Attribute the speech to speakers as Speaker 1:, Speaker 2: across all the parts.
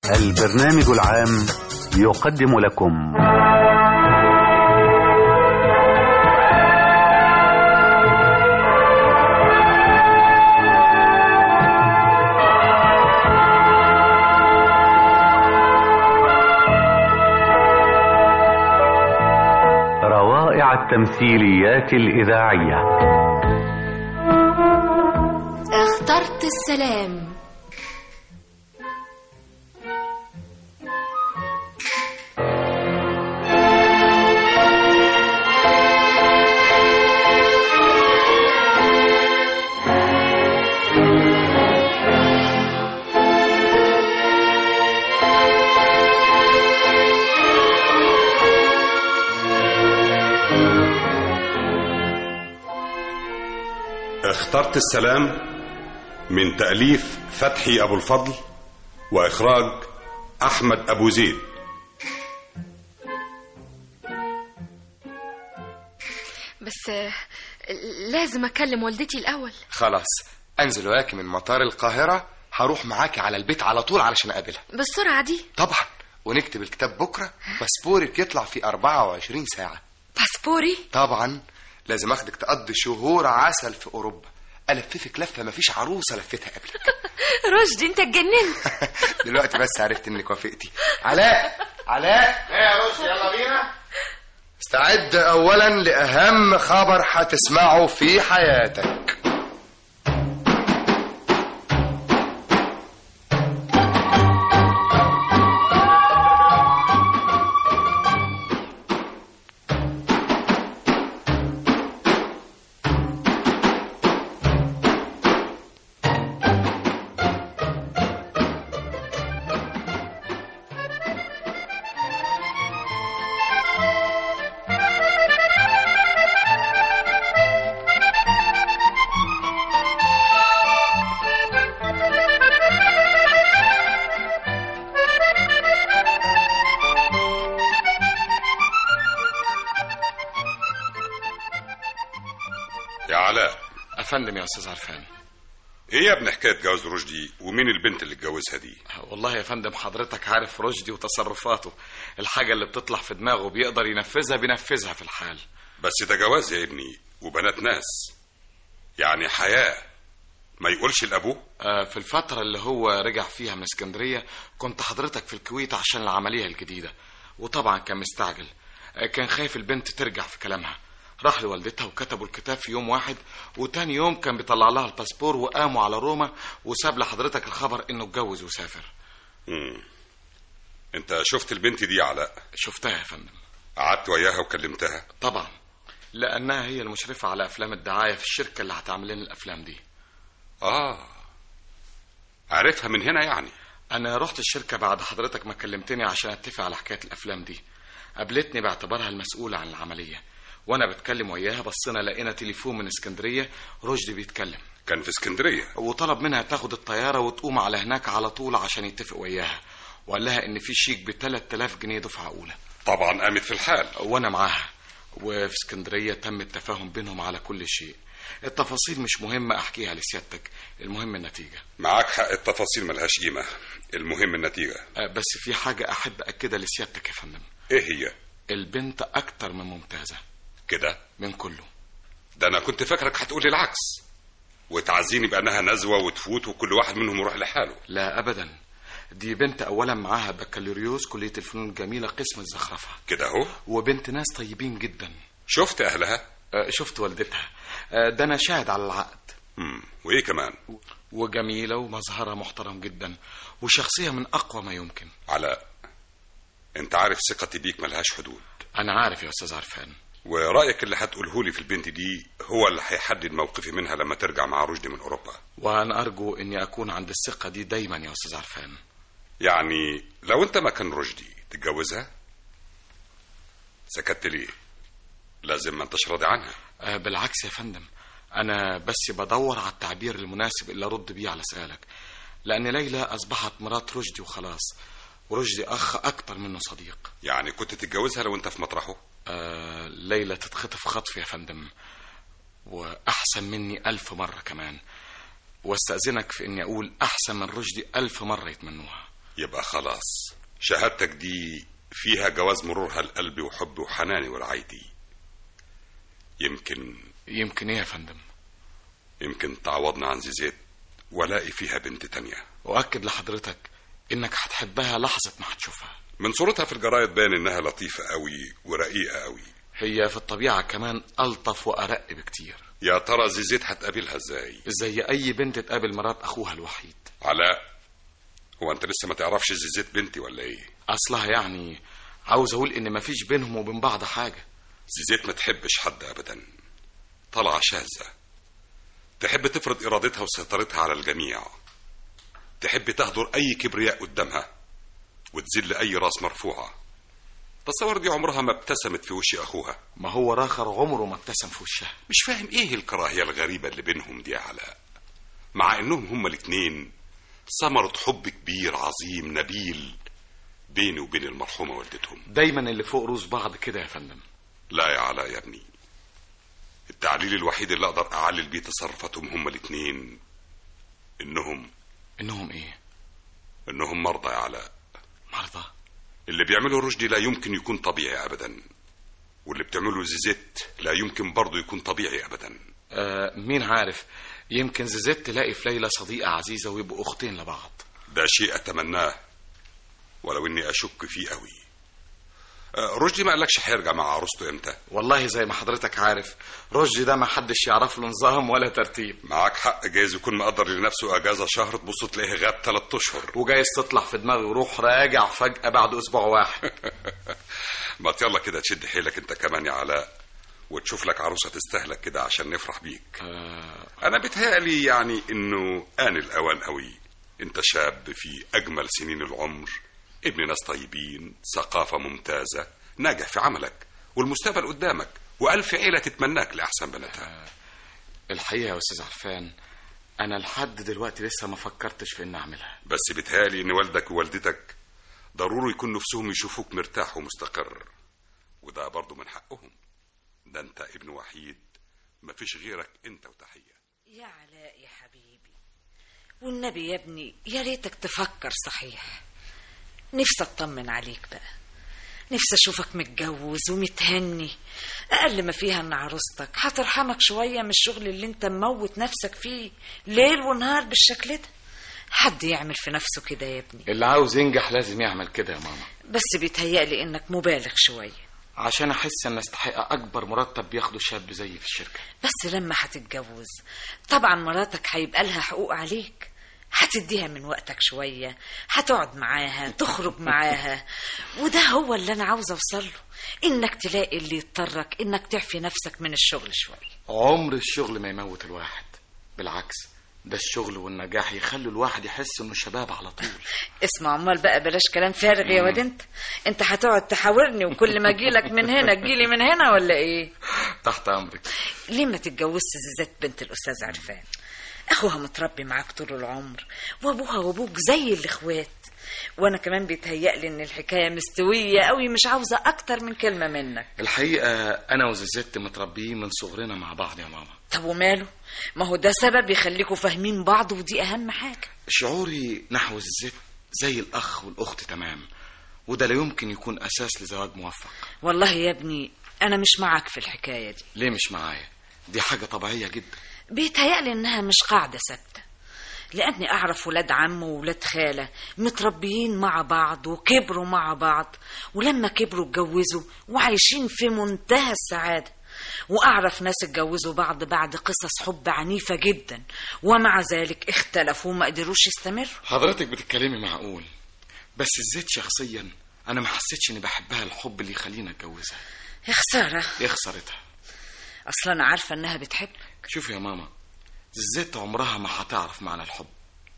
Speaker 1: البرنامج العام يقدم لكم روائع التمثيليات الإذاعية
Speaker 2: اخترت السلام
Speaker 3: اخترت السلام من تأليف فتحي أبو الفضل وإخراج أحمد أبو زيد
Speaker 2: بس آه، لازم اكلم والدتي الاول
Speaker 4: خلاص انزل وياكي من مطار القاهرة هروح معاكي على البيت على طول علشان اقابلها
Speaker 2: بالسرعه دي
Speaker 4: طبعا ونكتب الكتاب بكرة باسبورك يطلع في 24 ساعة
Speaker 2: باسبوري
Speaker 4: طبعا لازم اخدك تقضي شهور عسل في اوروبا الففك لفه مفيش عروسه لفتها قبلك
Speaker 2: رشدي انت اتجننت
Speaker 4: دلوقتي بس عرفت انك وافقتي علاء علاء ايه يا رشدي يلا بينا استعد اولا لاهم خبر هتسمعه في حياتك
Speaker 3: يا علاء
Speaker 4: افندم يا استاذ عرفان
Speaker 3: ايه يا ابن حكاية جواز رشدي ومين البنت اللي اتجوزها دي
Speaker 4: والله يا فندم حضرتك عارف رشدي وتصرفاته الحاجة اللي بتطلع في دماغه بيقدر ينفذها بينفذها في الحال
Speaker 3: بس ده جواز يا ابني وبنات ناس يعني حياة ما يقولش لأبوه
Speaker 4: آه، في الفترة اللي هو رجع فيها من اسكندرية كنت حضرتك في الكويت عشان العملية الجديدة وطبعا كان مستعجل آه، كان خايف البنت ترجع في كلامها راح لوالدتها وكتبوا الكتاب في يوم واحد وتاني يوم كان بيطلع لها الباسبور وقاموا على روما وساب لحضرتك الخبر انه اتجوز وسافر
Speaker 3: مم. انت شفت البنت دي يا علاء
Speaker 4: شفتها يا فندم
Speaker 3: قعدت وياها وكلمتها
Speaker 4: طبعا لانها هي المشرفة على افلام الدعاية في الشركة اللي هتعمل لنا الافلام دي
Speaker 3: اه عرفها من هنا يعني
Speaker 4: انا رحت الشركة بعد حضرتك ما كلمتني عشان اتفق على حكاية الافلام دي قابلتني باعتبارها المسؤولة عن العملية وانا بتكلم وياها بصينا لقينا تليفون من اسكندرية رشدي بيتكلم
Speaker 3: كان في اسكندرية
Speaker 4: وطلب منها تاخد الطيارة وتقوم على هناك على طول عشان يتفق وياها وقال لها ان في شيك ب 3000 جنيه دفعة اولى
Speaker 3: طبعا قامت في الحال
Speaker 4: وانا معاها وفي اسكندرية تم التفاهم بينهم على كل شيء التفاصيل مش مهمة احكيها لسيادتك المهم النتيجة
Speaker 3: معاك حق التفاصيل ملهاش قيمة المهم النتيجة
Speaker 4: أه، بس في حاجة احب اكدها لسيادتك يا فندم
Speaker 3: ايه هي
Speaker 4: البنت اكتر من ممتازة
Speaker 3: كده
Speaker 4: من كله
Speaker 3: ده انا كنت فاكرك هتقولي العكس وتعزيني بانها نزوة وتفوت وكل واحد منهم يروح لحاله
Speaker 4: لا ابدا دي بنت اولا معاها بكالوريوس كلية الفنون الجميلة قسم الزخرفة
Speaker 3: كده اهو
Speaker 4: وبنت ناس طيبين جدا
Speaker 3: شفت اهلها
Speaker 4: أه، شفت والدتها أه، ده انا شاهد على العقد
Speaker 3: مم. وايه كمان
Speaker 4: وجميلة ومظهرها محترم جدا وشخصية من أقوى ما يمكن
Speaker 3: علاء انت عارف ثقتي بيك ملهاش حدود
Speaker 4: أنا عارف يا أستاذ عرفان
Speaker 3: ورأيك اللي هتقوله لي في البنت دي هو اللي هيحدد موقفي منها لما ترجع مع رشدي من أوروبا
Speaker 4: وأنا أرجو أني أكون عند الثقة دي دايما يا أستاذ عرفان
Speaker 3: يعني لو انت مكان رشدي تتجوزها سكت ليه لازم ما انتش راضي عنها
Speaker 4: أه بالعكس يا فندم أنا بس بدور على التعبير المناسب اللي أرد بيه على سؤالك لأن ليلى أصبحت مرات رشدي وخلاص ورشدي أخ أكتر منه صديق
Speaker 3: يعني كنت تتجوزها لو انت في مطرحه
Speaker 4: آه ليلى تتخطف خطف يا فندم وأحسن مني ألف مرة كمان واستأذنك في إني أقول أحسن من رشدي ألف مرة يتمنوها
Speaker 3: يبقى خلاص شهادتك دي فيها جواز مرورها لقلبي وحبي وحناني ورعايتي يمكن
Speaker 4: يمكن ايه يا فندم
Speaker 3: يمكن تعوضنا عن زيزيت والاقي فيها بنت تانية
Speaker 4: واكد لحضرتك انك هتحبها لحظه ما هتشوفها
Speaker 3: من صورتها في الجرايد باين انها لطيفة قوي ورقيقة قوي
Speaker 4: هي في الطبيعه كمان الطف وارق بكتير
Speaker 3: يا ترى زيزيت هتقابلها ازاي
Speaker 4: زي اي بنت تقابل مرات اخوها الوحيد
Speaker 3: علاء هو انت لسه ما تعرفش زيزيت بنتي ولا ايه
Speaker 4: اصلها يعني عاوز اقول ان مفيش بينهم وبين بعض حاجه
Speaker 3: زيزيت ما تحبش حد ابدا طالعة شاذة تحب تفرض ارادتها وسيطرتها على الجميع تحب تهدر اي كبرياء قدامها وتذل اي راس مرفوعة تصور دي عمرها ما ابتسمت في وش اخوها
Speaker 4: ما هو راخر عمره ما ابتسم في وشها
Speaker 3: مش فاهم ايه الكراهية الغريبة اللي بينهم دي يا علاء مع انهم هما الاتنين ثمرة حب كبير عظيم نبيل بيني وبين المرحومة والدتهم
Speaker 4: دايما اللي فوق روس بعض كده يا فندم
Speaker 3: لا يا علاء يا ابني التعليل الوحيد اللي اقدر اعلل بيه تصرفاتهم هما الاتنين انهم
Speaker 4: انهم ايه
Speaker 3: انهم مرضى يا علاء
Speaker 4: مرضى
Speaker 3: اللي بيعمله رشدي لا يمكن يكون طبيعي ابدا واللي بتعمله زيزيت لا يمكن برضه يكون طبيعي ابدا
Speaker 4: آه مين عارف يمكن زيزت تلاقي في ليلى صديقه عزيزه ويبقوا اختين لبعض
Speaker 3: ده شيء اتمناه ولو اني اشك فيه قوي آه، رشدي ما قالكش هيرجع مع عروسته امتى
Speaker 4: والله زي ما حضرتك عارف رشدي ده ما حدش يعرف له نظام ولا ترتيب
Speaker 3: معاك حق جايز يكون مقدر لنفسه اجازه شهر تبص تلاقيه غاب ثلاث اشهر
Speaker 4: وجايز تطلع في دماغي وروح راجع فجأة بعد أسبوع واحد
Speaker 3: ما يلا كده تشد حيلك انت كمان يا علاء وتشوف لك عروسه تستاهلك كده عشان نفرح بيك
Speaker 4: آه
Speaker 3: انا بيتهيألي يعني انه ان الاوان قوي انت شاب في اجمل سنين العمر ابن ناس طيبين ثقافه ممتازه ناجح في عملك والمستقبل قدامك والف عيله تتمناك لاحسن بناتها
Speaker 4: الحقيقة يا أستاذ عرفان أنا لحد دلوقتي لسه ما فكرتش في إني أعملها
Speaker 3: بس بيتهيألي ان والدك ووالدتك ضروري يكون نفسهم يشوفوك مرتاح ومستقر وده برضو من حقهم ده انت ابن وحيد مفيش غيرك انت وتحيه
Speaker 5: يا علاء يا حبيبي والنبي يا ابني يا ريتك تفكر صحيح نفسي اطمن عليك بقى نفسي اشوفك متجوز ومتهني اقل ما فيها ان عروستك هترحمك شويه من الشغل اللي انت مموت نفسك فيه ليل ونهار بالشكل ده حد يعمل في نفسه كده يا ابني
Speaker 4: اللي عاوز ينجح لازم يعمل كده يا ماما
Speaker 5: بس بيتهيألي انك مبالغ شويه
Speaker 4: عشان أحس إن أستحق أكبر مرتب بياخده شاب زيي في الشركة
Speaker 5: بس لما هتتجوز طبعا مراتك هيبقى لها حقوق عليك هتديها من وقتك شوية هتقعد معاها تخرج معاها وده هو اللي أنا عاوزة أوصله إنك تلاقي اللي يضطرك إنك تعفي نفسك من الشغل شوية
Speaker 4: عمر الشغل ما يموت الواحد بالعكس ده الشغل والنجاح يخلوا الواحد يحس إنه شباب على طول
Speaker 5: اسمع أمال بقى بلاش كلام فارغ يا واد أنت أنت هتقعد تحاورني وكل ما أجيلك من هنا تجيلي من هنا ولا إيه
Speaker 4: تحت أمرك
Speaker 5: ليه ما تتجوزش زيزات بنت الأستاذ عرفان أخوها متربي معاك طول العمر وأبوها وأبوك زي الإخوات وأنا كمان بيتهيألي إن الحكاية مستوية قوي مش عاوزة أكتر من كلمة منك
Speaker 4: الحقيقة أنا وزيزت متربيين من صغرنا مع بعض يا ماما
Speaker 5: طب وماله ما هو ده سبب يخليكوا فاهمين بعض ودي أهم حاجة
Speaker 4: شعوري نحو الزيت زي الأخ والأخت تمام وده لا يمكن يكون أساس لزواج موفق
Speaker 5: والله يا ابني أنا مش معاك في الحكاية دي
Speaker 4: ليه مش معايا دي حاجة طبيعية جدا
Speaker 5: بيتهيألي إنها مش قاعدة ثابتة لأني أعرف ولاد عم وولاد خالة متربيين مع بعض وكبروا مع بعض ولما كبروا اتجوزوا وعايشين في منتهى السعادة وأعرف ناس اتجوزوا بعض بعد قصص حب عنيفة جدا ومع ذلك اختلفوا وما قدروش يستمروا
Speaker 4: حضرتك بتتكلمي معقول بس الزيت شخصيا أنا ما حسيتش إني بحبها الحب اللي يخليني أتجوزها
Speaker 5: يا خسارة
Speaker 4: إيه خسارتها
Speaker 5: أصلا أنا عارفة إنها بتحبك
Speaker 4: شوف يا ماما الزيت عمرها ما هتعرف معنى الحب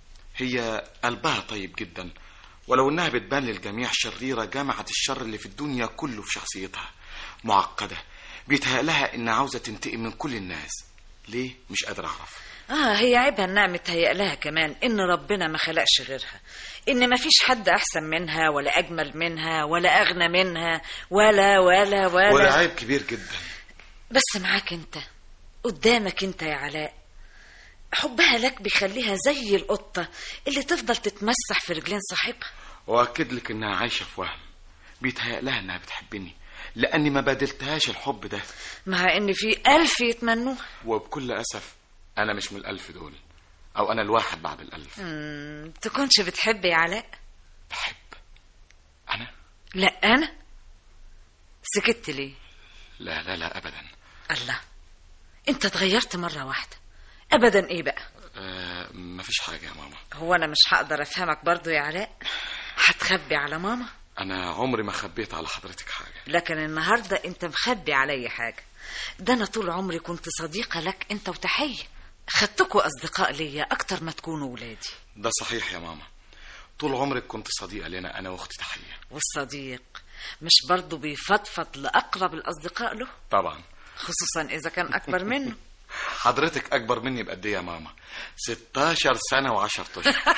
Speaker 4: هي قلبها طيب جدا ولو انها بتبان للجميع شريرة جمعت الشر اللي في الدنيا كله في شخصيتها معقدة بيتهيأ لها انها عاوزة تنتقم من كل الناس ليه مش قادر اعرف
Speaker 5: آه هي عيبها إنها متهيأ لها كمان إن ربنا ما خلقش غيرها إن ما فيش حد أحسن منها ولا أجمل منها ولا أغنى منها ولا ولا ولا,
Speaker 4: ولا عيب كبير جدا
Speaker 5: بس معاك انت قدامك انت يا علاء حبها لك بيخليها زي القطة اللي تفضل تتمسح في رجلين صاحبها
Speaker 4: واكد لك انها عايشه في وهم بيتهيأ لها انها بتحبني لاني ما بادلتهاش الحب ده
Speaker 5: مع ان في ألف يتمنوه
Speaker 4: وبكل اسف انا مش من الالف دول او انا الواحد بعد الالف
Speaker 5: مم، تكونش بتحب يا علاء
Speaker 4: بحب انا
Speaker 5: لا انا سكت ليه
Speaker 4: لا لا لا ابدا
Speaker 5: الله انت اتغيرت مرة واحدة ابدا ايه بقى
Speaker 4: آه مفيش حاجه يا ماما
Speaker 5: هو انا مش هقدر افهمك برضو يا علاء هتخبي على ماما
Speaker 4: انا عمري ما خبيت على حضرتك حاجه
Speaker 5: لكن النهاردة انت مخبي علي حاجة ده انا طول عمري كنت صديقة لك انت وتحية خدتكوا اصدقاء ليا اكتر ما تكونوا ولادي
Speaker 4: ده صحيح يا ماما طول عمرك كنت صديقة لنا انا واختي تحيه
Speaker 5: والصديق مش برضو بيفضفض لأقرب الأصدقاء له
Speaker 4: طبعا
Speaker 5: خصوصا إذا كان أكبر منه
Speaker 4: حضرتك اكبر مني بقد ايه يا ماما 16 سنه و10 اشهر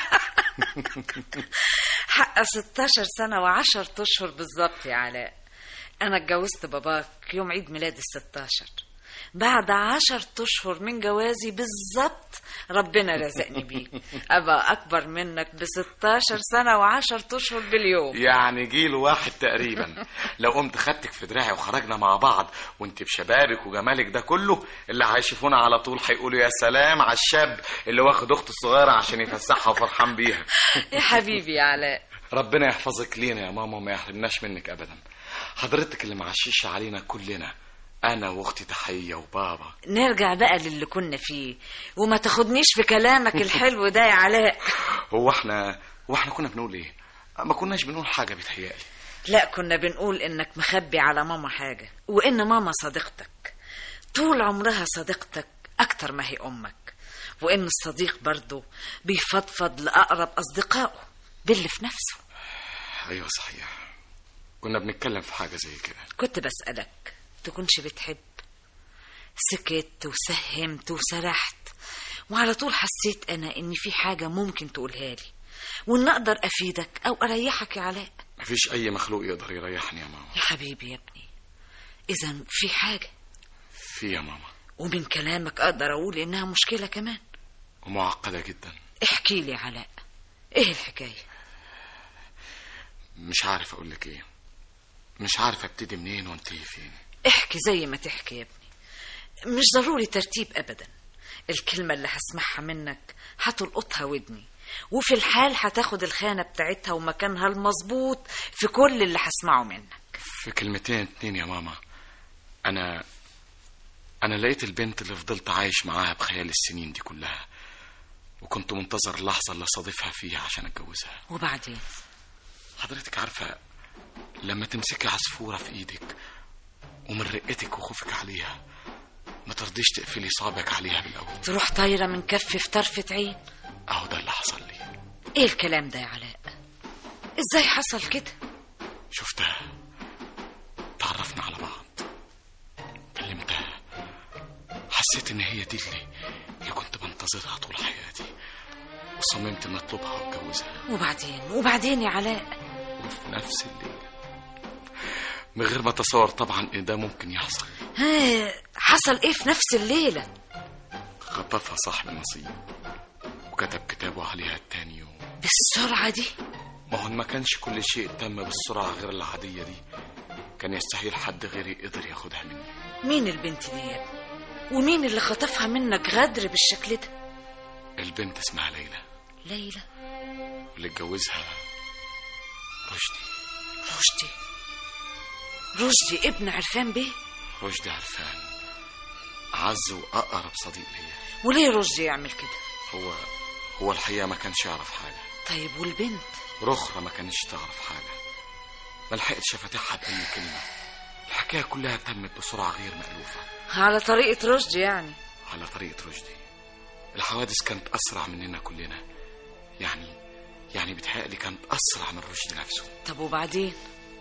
Speaker 5: حق 16 سنة وعشر أشهر بالظبط يا علاء أنا اتجوزت باباك يوم عيد ميلاد الستاشر بعد عشر أشهر من جوازي بالظبط ربنا رزقني بيه أبقى أكبر منك بستاشر سنة وعشر أشهر باليوم
Speaker 4: يعني جيل واحد تقريبا لو قمت خدتك في دراعي وخرجنا مع بعض وانت بشبابك وجمالك ده كله اللي هيشوفونا على طول هيقولوا يا سلام على الشاب اللي واخد اخته الصغيره عشان يفسحها وفرحان بيها
Speaker 5: يا حبيبي يا علاء
Speaker 4: ربنا يحفظك لينا يا ماما وما يحرمناش منك ابدا حضرتك اللي معششه علينا كلنا انا واختي تحيه وبابا
Speaker 5: نرجع بقى للي كنا فيه وما تاخدنيش في كلامك الحلو ده يا علاء
Speaker 4: هو احنا هو احنا كنا بنقول ايه ما كناش بنقول حاجه بيتهيألي
Speaker 5: لا كنا بنقول انك مخبي على ماما حاجة وان ماما صديقتك طول عمرها صديقتك اكتر ما هي امك وان الصديق برضه بيفضفض لاقرب اصدقائه باللي في نفسه
Speaker 4: ايوه صحيح كنا بنتكلم في حاجه زي كده
Speaker 5: كنت بسألك تكونش بتحب سكت وسهمت وسرحت وعلى طول حسيت انا ان في حاجة ممكن تقولها لي وان اقدر افيدك او اريحك يا علاء
Speaker 4: مفيش اي مخلوق يقدر يريحني يا ماما
Speaker 5: يا حبيبي يا ابني اذا في حاجة
Speaker 4: في يا ماما
Speaker 5: ومن كلامك اقدر اقول انها مشكلة كمان
Speaker 4: ومعقده جدا
Speaker 5: احكي لي علاء ايه الحكاية
Speaker 4: مش عارف اقول لك ايه مش عارف ابتدي منين وانتهي فين
Speaker 5: احكي زي ما تحكي يا ابني مش ضروري ترتيب ابدا الكلمة اللي هسمعها منك هتلقطها ودني وفي الحال هتاخد الخانة بتاعتها ومكانها المظبوط في كل اللي هسمعه منك
Speaker 4: في كلمتين اتنين يا ماما انا انا لقيت البنت اللي فضلت عايش معاها بخيال السنين دي كلها وكنت منتظر اللحظة اللي صادفها فيها عشان اتجوزها
Speaker 5: وبعدين
Speaker 4: حضرتك عارفة لما تمسكي عصفورة في ايدك ومن رقتك وخوفك عليها ما ترضيش تقفلي صابعك عليها بالاول
Speaker 5: تروح طايرة من كف في طرفة عين
Speaker 4: اهو ده اللي حصل لي
Speaker 5: ايه الكلام ده يا علاء ازاي حصل كده
Speaker 4: شفتها تعرفنا على بعض كلمتها حسيت ان هي دي اللي, اللي كنت بنتظرها طول حياتي وصممت ان اطلبها واتجوزها
Speaker 5: وبعدين وبعدين يا علاء
Speaker 4: وفي نفس الليل من غير ما اتصور طبعا ان ده ممكن يحصل
Speaker 5: ها حصل ايه في نفس الليلة
Speaker 4: خطفها صاحب النصيب وكتب كتابه عليها التاني يوم
Speaker 5: بالسرعة دي
Speaker 4: ما هو إن ما كانش كل شيء تم بالسرعة غير العادية دي كان يستحيل حد غيري قدر ياخدها مني
Speaker 5: مين البنت دي يا ابني ومين اللي خطفها منك غدر بالشكل ده
Speaker 4: البنت اسمها ليلى
Speaker 5: ليلى
Speaker 4: واللي اتجوزها رشدي
Speaker 5: رشدي رشدي ابن عرفان بيه
Speaker 4: رشدي عرفان أعز وأقرب صديق ليا
Speaker 5: وليه رشدي يعمل كده
Speaker 4: هو هو الحقيقة ما كانش يعرف حاجة
Speaker 5: طيب والبنت
Speaker 4: رخرة ما كانتش تعرف حاجة ما لحقتش أفتحها بأي كلمة الحكاية كلها تمت بسرعة غير مألوفة
Speaker 5: على طريقة رشدي يعني
Speaker 4: على طريقة رشدي الحوادث كانت أسرع مننا كلنا يعني يعني بتهيألي كانت أسرع من رشدي نفسه
Speaker 5: طب وبعدين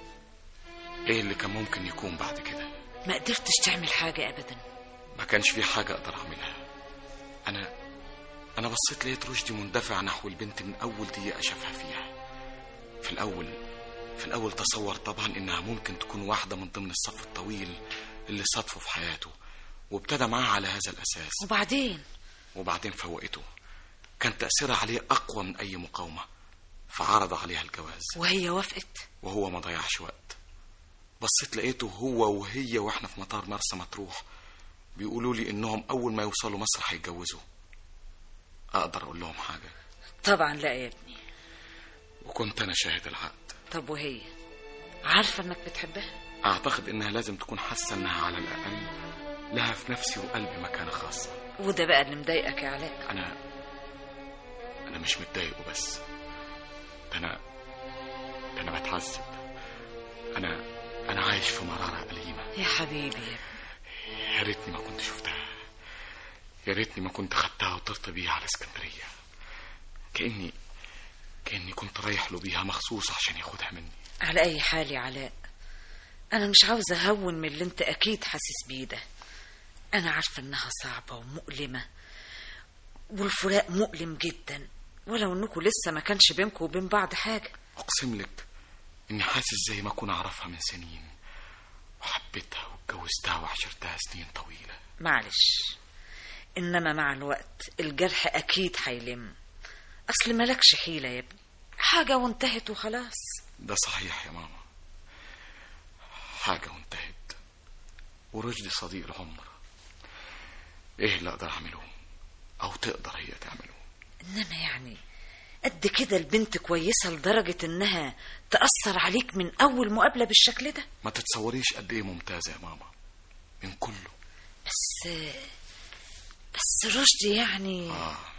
Speaker 4: إيه اللي كان ممكن يكون بعد كده
Speaker 5: ما قدرتش تعمل حاجة أبدا
Speaker 4: ما كانش في حاجة أقدر أعملها أنا أنا بصيت لقيت رشدي مندفع نحو البنت من أول دقيقة شافها فيها في الأول في الأول تصور طبعا إنها ممكن تكون واحدة من ضمن الصف الطويل اللي صادفه في حياته وابتدى معاه على هذا الأساس
Speaker 5: وبعدين
Speaker 4: وبعدين فوقته كان تأثيرها عليه أقوى من أي مقاومة فعرض عليها الجواز
Speaker 5: وهي وافقت
Speaker 4: وهو ما ضيعش وقت بصيت لقيته هو وهي واحنا في مطار مرسى مطروح بيقولوا لي انهم اول ما يوصلوا مصر هيتجوزوا اقدر اقول لهم حاجه
Speaker 5: طبعا لا يا ابني
Speaker 4: وكنت انا شاهد العقد
Speaker 5: طب وهي عارفة انك بتحبها
Speaker 4: اعتقد انها لازم تكون حاسه انها على الاقل لها في نفسي وقلبي مكانه خاصه
Speaker 5: وده بقى اللي مضايقك يا علاء
Speaker 4: انا انا مش متضايق وبس ده انا ده انا بتعذب انا انا عايش في مراره اليمه
Speaker 5: يا حبيبي يا ابني
Speaker 4: يا ريتني ما كنت شفتها يا ريتني ما كنت خدتها وطرت بيها على اسكندريه كاني كاني كنت رايح له بيها مخصوص عشان ياخدها مني
Speaker 5: على اي حال يا علاء انا مش عاوزة اهون من اللي انت اكيد حاسس بيه ده انا عارفة انها صعبة ومؤلمة والفراق مؤلم جدا ولو انكم لسه ما كانش بينكم وبين بعض حاجة
Speaker 4: اقسم لك اني حاسس زي ما اكون اعرفها من سنين وحبيتها واتجوزتها وعشرتها سنين طويله
Speaker 5: معلش انما مع الوقت الجرح اكيد هيلم اصل مالكش حيلة يا ابني حاجة وانتهت وخلاص
Speaker 4: ده صحيح يا ماما حاجه وانتهت ورشدي صديق العمر ايه اللي اقدر اعمله او تقدر هي تعمله
Speaker 5: انما يعني قد كده البنت كويسة لدرجة انها تأثر عليك من اول مقابلة بالشكل ده
Speaker 4: ما تتصوريش قد ايه ممتازه يا ماما من كله
Speaker 5: بس بس رشدي يعني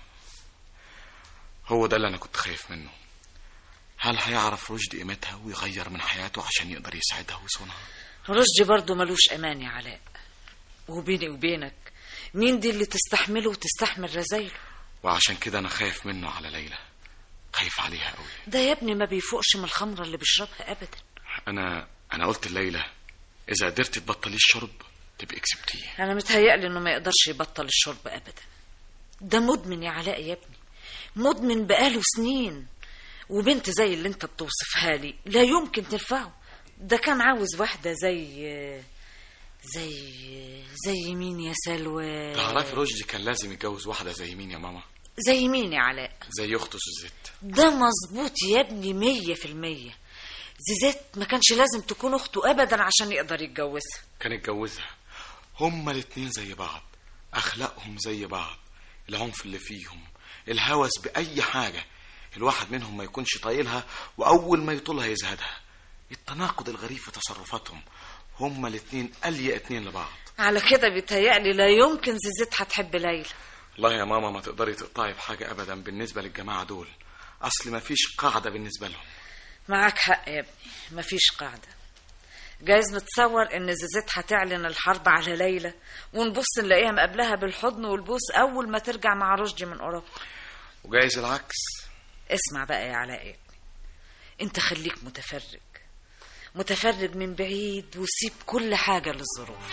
Speaker 4: هو ده اللي انا كنت خايف منه هل هيعرف رشدي قيمتها ويغير من حياته عشان يقدر يسعدها ويصونها
Speaker 5: رشدي برضه ملوش امان يا علاء وبيني وبينك مين دي اللي تستحمله وتستحمل رزايله
Speaker 4: وعشان كده انا خايف منه على ليلى خايف عليها قوي
Speaker 5: ده يا ابني ما بيفوقش من الخمرة اللي بيشربها ابدا
Speaker 4: انا انا قلت لليلى اذا قدرتي تبطلي الشرب تبقي كسبتيه
Speaker 5: انا متهيألي انه ما يقدرش يبطل الشرب ابدا ده مدمن يا علاء يا ابني مدمن بقاله سنين وبنت زي اللي انت بتوصفها لي لا يمكن تنفعه ده كان عاوز واحدة زي زي زي مين يا سلوى
Speaker 4: تعرفي رشدي كان لازم يتجوز واحده زي مين يا ماما
Speaker 5: زي مين يا علاء
Speaker 4: زي اخته سوزيت
Speaker 5: ده مظبوط يا ابني مية في المية زيزات ما كانش لازم تكون اخته ابدا عشان يقدر يتجوزها
Speaker 4: كان اتجوزها هما الاتنين زي بعض اخلاقهم زي بعض العنف اللي فيهم الهوس باي حاجه الواحد منهم ما يكونش طايلها واول ما يطولها يزهدها التناقض الغريب في تصرفاتهم هما الاتنين اليا اتنين لبعض
Speaker 5: على كده بيتهيألي لا يمكن زيزات هتحب ليلى
Speaker 4: والله يا ماما ما تقدري تقطعي بحاجه ابدا بالنسبه للجماعه دول اصل ما فيش قاعده بالنسبه لهم
Speaker 5: معاك حق يا ابني مفيش قاعدة جايز نتصور ان زيزات هتعلن الحرب على ليلى ونبص نلاقيها مقابلها بالحضن والبوس اول ما ترجع مع رشدي من اوروبا
Speaker 4: وجايز العكس
Speaker 5: اسمع بقى يا علاء يا ابني انت خليك متفرج متفرج من بعيد وسيب كل حاجة للظروف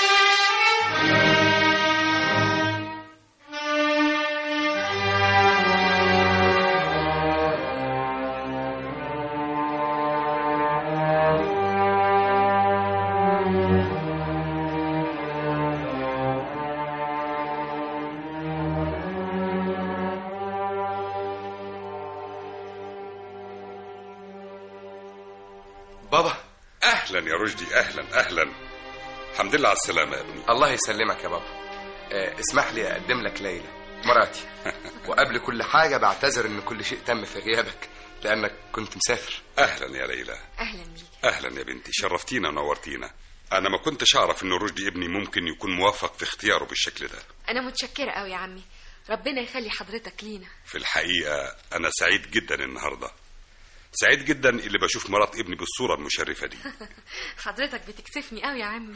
Speaker 3: بابا اهلا يا رشدي اهلا اهلا الحمد لله على السلامه يا ابني
Speaker 6: الله يسلمك يا بابا آه، اسمح لي اقدم لك ليلى مراتي وقبل كل حاجه بعتذر ان كل شيء تم في غيابك لانك كنت مسافر
Speaker 3: اهلا يا ليلى
Speaker 2: اهلا بيك
Speaker 3: اهلا يا بنتي شرفتينا ونورتينا انا ما كنتش اعرف ان رشدي ابني ممكن يكون موفق في اختياره بالشكل ده
Speaker 2: انا متشكره قوي يا عمي ربنا يخلي حضرتك لينا
Speaker 3: في الحقيقه انا سعيد جدا النهارده سعيد جدا اللي بشوف مرات ابني بالصوره المشرفه دي
Speaker 2: حضرتك بتكسفني قوي يا عمي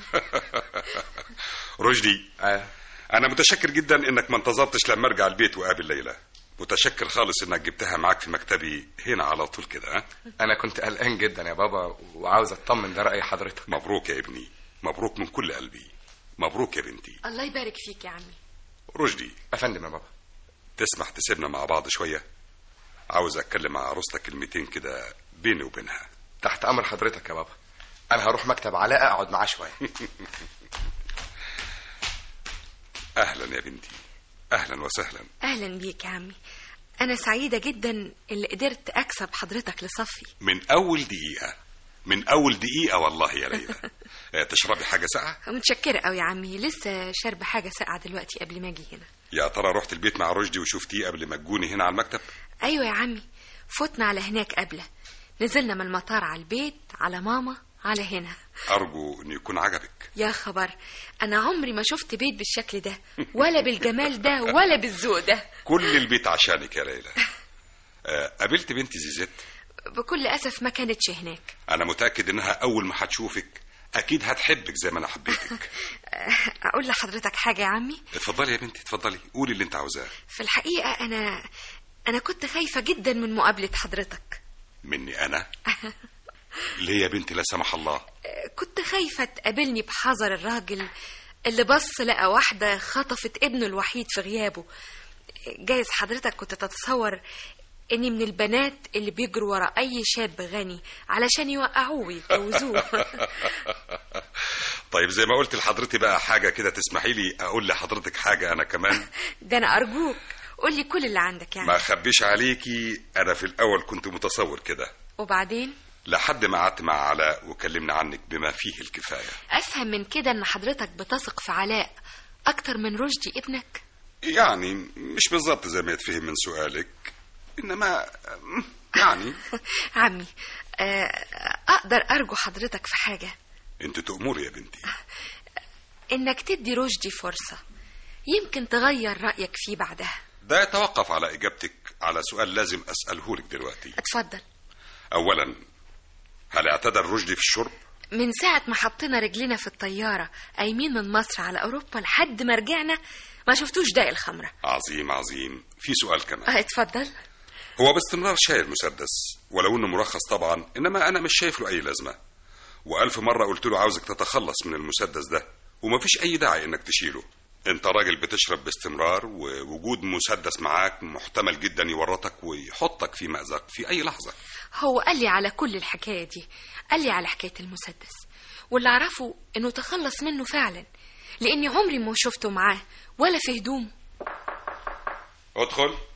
Speaker 3: رشدي
Speaker 6: آه.
Speaker 3: انا متشكر جدا انك ما انتظرتش لما ارجع البيت واقابل ليلى متشكر خالص انك جبتها معاك في مكتبي هنا على طول كده ها
Speaker 6: انا كنت قلقان جدا يا بابا وعاوز اطمن ده راي حضرتك
Speaker 3: مبروك يا ابني مبروك من كل قلبي مبروك يا بنتي
Speaker 2: الله يبارك فيك يا عمي
Speaker 3: رشدي
Speaker 6: افندم يا بابا
Speaker 3: تسمح تسيبنا مع بعض شويه عاوز اتكلم مع عروستك كلمتين كده بيني وبينها
Speaker 6: تحت امر حضرتك يا بابا انا هروح مكتب علاء اقعد معاه شويه
Speaker 3: اهلا يا بنتي اهلا وسهلا
Speaker 2: اهلا بيك يا عمي انا سعيده جدا اللي قدرت اكسب حضرتك لصفي
Speaker 3: من اول دقيقه من اول دقيقه والله يا ليلى آه، تشربي حاجه ساقعه
Speaker 2: متشكره قوي يا عمي لسه شاربه حاجه ساقعه دلوقتي قبل ما اجي هنا
Speaker 3: يا ترى رحت البيت مع رشدي وشفتيه قبل ما تجوني هنا على المكتب
Speaker 2: ايوه يا عمي فوتنا على هناك قبله نزلنا من المطار على البيت على ماما على هنا
Speaker 3: ارجو انه يكون عجبك
Speaker 2: يا خبر انا عمري ما شفت بيت بالشكل ده ولا بالجمال ده ولا بالذوق ده
Speaker 3: كل البيت عشانك يا ليلى آه، قابلت بنتي زيزت
Speaker 2: بكل اسف ما كانتش هناك
Speaker 3: انا متاكد انها اول ما هتشوفك اكيد هتحبك زي ما انا حبيتك
Speaker 2: اقول لحضرتك حاجه يا عمي
Speaker 3: اتفضلي يا بنتي اتفضلي قولي اللي انت عاوزاه
Speaker 2: في الحقيقه انا انا كنت خايفه جدا من مقابله حضرتك
Speaker 3: مني انا ليه يا بنتي لا سمح الله
Speaker 2: كنت خايفه تقابلني بحذر الراجل اللي بص لقى واحده خطفت ابنه الوحيد في غيابه جايز حضرتك كنت تتصور اني من البنات اللي بيجروا ورا اي شاب غني علشان يوقعوه ويتجوزوه
Speaker 3: طيب زي ما قلت لحضرتي بقى حاجه كده تسمحي لي اقول لحضرتك حاجه انا كمان
Speaker 2: ده انا ارجوك قول لي كل اللي عندك يعني
Speaker 3: ما اخبيش عليكي انا في الاول كنت متصور كده
Speaker 2: وبعدين
Speaker 3: لحد ما قعدت مع علاء وكلمنا عنك بما فيه الكفايه
Speaker 2: افهم من كده ان حضرتك بتثق في علاء اكتر من رشدي ابنك
Speaker 3: يعني مش بالظبط زي ما يتفهم من سؤالك انما يعني
Speaker 2: عمي آه، اقدر ارجو حضرتك في حاجه
Speaker 3: انت تأمري يا بنتي
Speaker 2: انك تدي رشدي فرصه يمكن تغير رايك فيه بعدها
Speaker 3: ده يتوقف على اجابتك على سؤال لازم اساله لك دلوقتي
Speaker 2: اتفضل
Speaker 3: اولا هل اعتدى الرشدي في الشرب
Speaker 2: من ساعة ما حطينا رجلنا في الطيارة قايمين من مصر على أوروبا لحد ما رجعنا ما شفتوش داق الخمرة
Speaker 3: عظيم عظيم في سؤال كمان
Speaker 2: اه اتفضل
Speaker 3: هو باستمرار شايل مسدس ولو انه مرخص طبعا انما انا مش شايف له اي لازمه والف مره قلت له عاوزك تتخلص من المسدس ده ومفيش اي داعي انك تشيله انت راجل بتشرب باستمرار ووجود مسدس معاك محتمل جدا يورطك ويحطك في مأزق في اي لحظه
Speaker 2: هو قال لي على كل الحكاية دي قال لي على حكاية المسدس واللي أعرفه إنه تخلص منه فعلا لأني عمري ما شفته معاه ولا في هدومه
Speaker 3: ادخل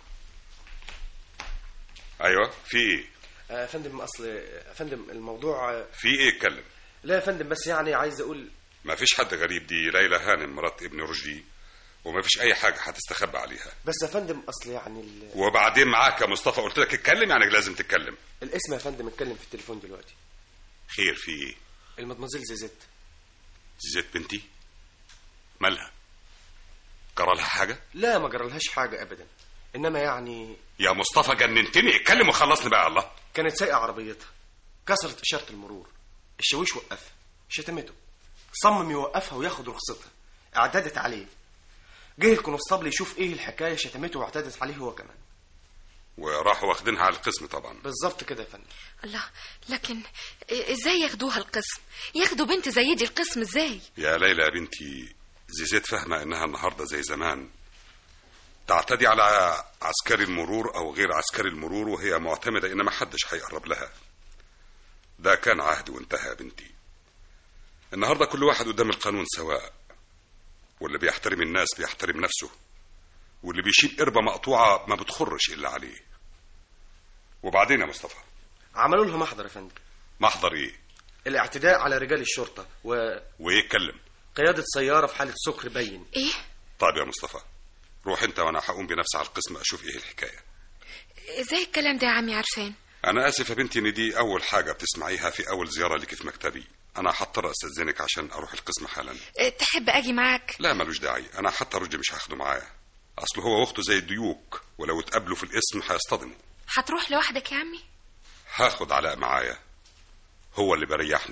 Speaker 3: ايوه في ايه
Speaker 7: يا فندم اصل يا فندم الموضوع
Speaker 3: في ايه اتكلم
Speaker 7: لا يا فندم بس يعني عايز اقول
Speaker 3: ما فيش حد غريب دي ليلى هانم مرات ابن رشدي وما فيش اي حاجه هتستخبى عليها
Speaker 7: بس يا فندم اصل يعني ال...
Speaker 3: وبعدين معاك يا مصطفى قلت لك اتكلم يعني لازم تتكلم
Speaker 7: الاسم يا فندم اتكلم في التليفون دلوقتي
Speaker 3: خير في ايه
Speaker 7: المدمزيل زيزت
Speaker 3: زيزت بنتي مالها جرى لها حاجه
Speaker 7: لا ما جرالهاش حاجه ابدا انما يعني
Speaker 3: يا مصطفى جننتني اتكلم وخلصني بقى الله
Speaker 7: كانت سايقه عربيتها كسرت اشاره المرور الشاويش وقفها شتمته صمم يوقفها وياخد رخصتها اعتدت عليه جه الكونستابل يشوف ايه الحكايه شتمته واعتدت عليه هو كمان
Speaker 3: وراحوا واخدينها على القسم طبعا
Speaker 7: بالظبط كده يا فندم
Speaker 2: الله لكن إ- ازاي ياخدوها القسم ياخدوا بنت زي دي القسم ازاي
Speaker 3: يا ليلى يا بنتي زيزت فاهمه انها النهارده زي زمان تعتدي على عسكري المرور او غير عسكري المرور وهي معتمده ان ما حدش هيقرب لها ده كان عهد وانتهى يا بنتي النهارده كل واحد قدام القانون سواء واللي بيحترم الناس بيحترم نفسه واللي بيشيل قربة مقطوعة ما بتخرش إلا عليه وبعدين يا مصطفى
Speaker 7: عملوا لها محضر يا فندم
Speaker 3: محضر إيه
Speaker 7: الاعتداء على رجال الشرطه وقياده
Speaker 3: وإيه اتكلم
Speaker 7: سياره في حاله سكر بين
Speaker 2: ايه
Speaker 3: طيب يا مصطفى روح انت وانا هقوم بنفسي على القسم اشوف ايه الحكايه
Speaker 2: ازاي الكلام ده يا عمي عرفان
Speaker 3: انا اسف يا بنتي ان دي اول حاجه بتسمعيها في اول زياره لك في مكتبي انا هضطر استاذنك عشان اروح القسم حالا
Speaker 2: إيه، تحب اجي معاك
Speaker 3: لا ملوش داعي انا حتى رشدي مش هاخده معايا اصل هو واخته زي الديوك ولو اتقابلوا في الاسم هيصطدموا
Speaker 2: هتروح لوحدك يا عمي
Speaker 3: هاخد علاء معايا هو اللي بريحني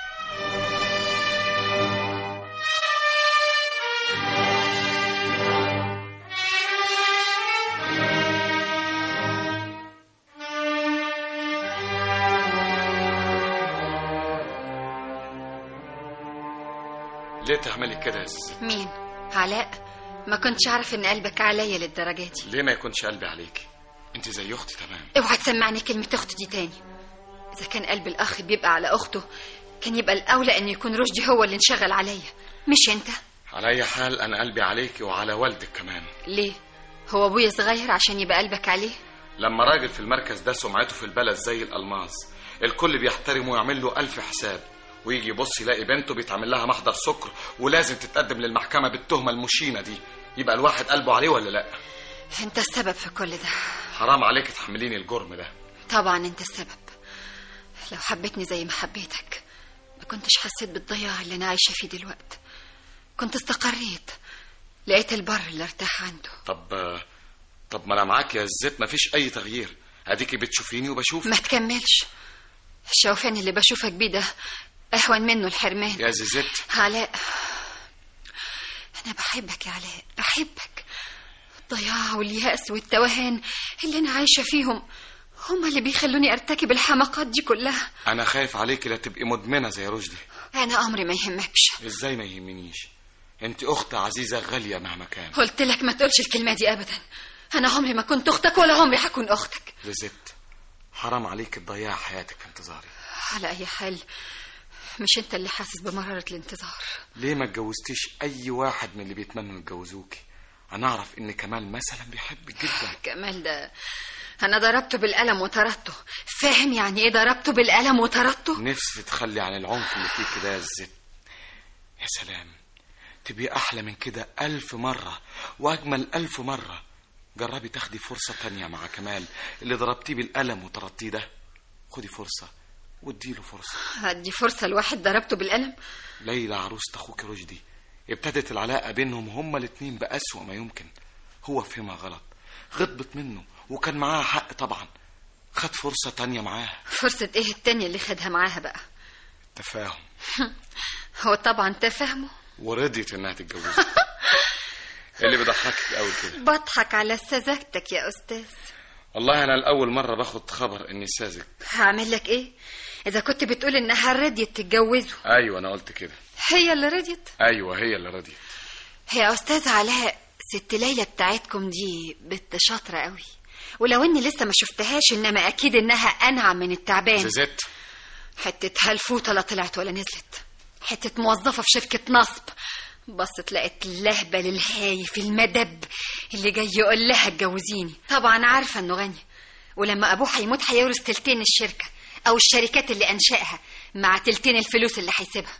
Speaker 4: ليه تعملي كده يا زيزي
Speaker 8: مين علاء ما كنتش اعرف ان قلبك عليا للدرجه دي
Speaker 4: ليه ما يكونش قلبي عليكي انت زي اختي تمام
Speaker 8: اوعى تسمعني كلمه اخت دي تاني اذا كان قلب الاخ بيبقى على اخته كان يبقى الاولى ان يكون رشدي هو اللي انشغل عليا مش انت
Speaker 4: على اي حال انا قلبي عليكي وعلى والدك كمان
Speaker 8: ليه هو ابويا صغير عشان يبقى قلبك عليه
Speaker 4: لما راجل في المركز ده سمعته في البلد زي الألماس الكل بيحترمه ويعمل له ألف حساب ويجي يبص يلاقي بنته بيتعمل لها محضر سكر ولازم تتقدم للمحكمة بالتهمة المشينة دي يبقى الواحد قلبه عليه ولا لا
Speaker 8: انت السبب في كل ده
Speaker 4: حرام عليك تحمليني الجرم ده
Speaker 8: طبعا انت السبب لو حبيتني زي ما حبيتك ما كنتش حسيت بالضياع اللي انا عايشه فيه دلوقتي كنت استقريت لقيت البر اللي ارتاح عنده
Speaker 4: طب طب ما انا معاك يا الزيت مفيش اي تغيير اديكي بتشوفيني وبشوف
Speaker 8: ما تكملش الشوفان اللي بشوفك بيه ده اهون منه الحرمان
Speaker 4: يا زيزت
Speaker 8: علاء انا بحبك يا علاء بحبك الضياع واليأس والتوهان اللي انا عايشه فيهم هما اللي بيخلوني ارتكب الحماقات دي كلها
Speaker 4: انا خايف عليكي لا تبقي مدمنه زي رشدي
Speaker 8: انا امري ما يهمكش
Speaker 4: ازاي ما يهمنيش انت اخت عزيزه غاليه مهما كان
Speaker 8: قلت لك ما تقولش الكلمه دي ابدا انا عمري ما كنت اختك ولا عمري هكون اختك
Speaker 4: زيزت حرام عليك تضيع حياتك في انتظاري
Speaker 8: على اي حال مش انت اللي حاسس بمرارة الانتظار
Speaker 4: ليه ما اتجوزتيش اي واحد من اللي بيتمنوا يتجوزوكي انا اعرف ان كمال مثلا بيحبك جدا
Speaker 8: كمال ده انا ضربته بالقلم وطردته فاهم يعني ايه ضربته بالقلم وطردته
Speaker 4: نفسي تتخلي عن العنف اللي فيك ده يا الزت يا سلام تبقي احلى من كده الف مره واجمل الف مره جربي تاخدي فرصه تانية مع كمال اللي ضربتيه بالقلم وطردتيه ده خدي فرصه واديله فرصه
Speaker 8: هدي فرصه لواحد ضربته بالقلم
Speaker 4: ليلى عروسة اخوك رشدي ابتدت العلاقه بينهم هما الاتنين باسوأ ما يمكن هو فهمها غلط غضبت منه وكان معاها حق طبعا خد فرصة تانية معاها
Speaker 8: فرصة ايه التانية اللي خدها معاها بقى
Speaker 4: تفاهم
Speaker 8: هو طبعا تفهمه
Speaker 4: ورضيت انها تتجوزه إيه اللي بيضحكك قوي كده
Speaker 8: بضحك على سذاجتك يا استاذ
Speaker 4: والله انا الاول مره باخد خبر اني ساذج
Speaker 8: هعمل لك ايه اذا كنت بتقول انها رضيت تتجوزه
Speaker 4: ايوه انا قلت كده
Speaker 8: هي اللي رضيت
Speaker 4: ايوه هي اللي رضيت
Speaker 8: يا استاذ علاء ست ليلى بتاعتكم دي بنت شاطره قوي ولو اني لسه ما شفتهاش انما اكيد انها انعم من التعبان
Speaker 4: زيزت
Speaker 8: حته هالفوطه لا طلعت ولا نزلت حته موظفه في شركه نصب بصت لقت اللهبل الهايف المدب اللي جاي يقول لها اتجوزيني طبعا عارفه انه غني ولما ابوه هيموت هيورث تلتين الشركه او الشركات اللي انشاها مع تلتين الفلوس اللي هيسيبها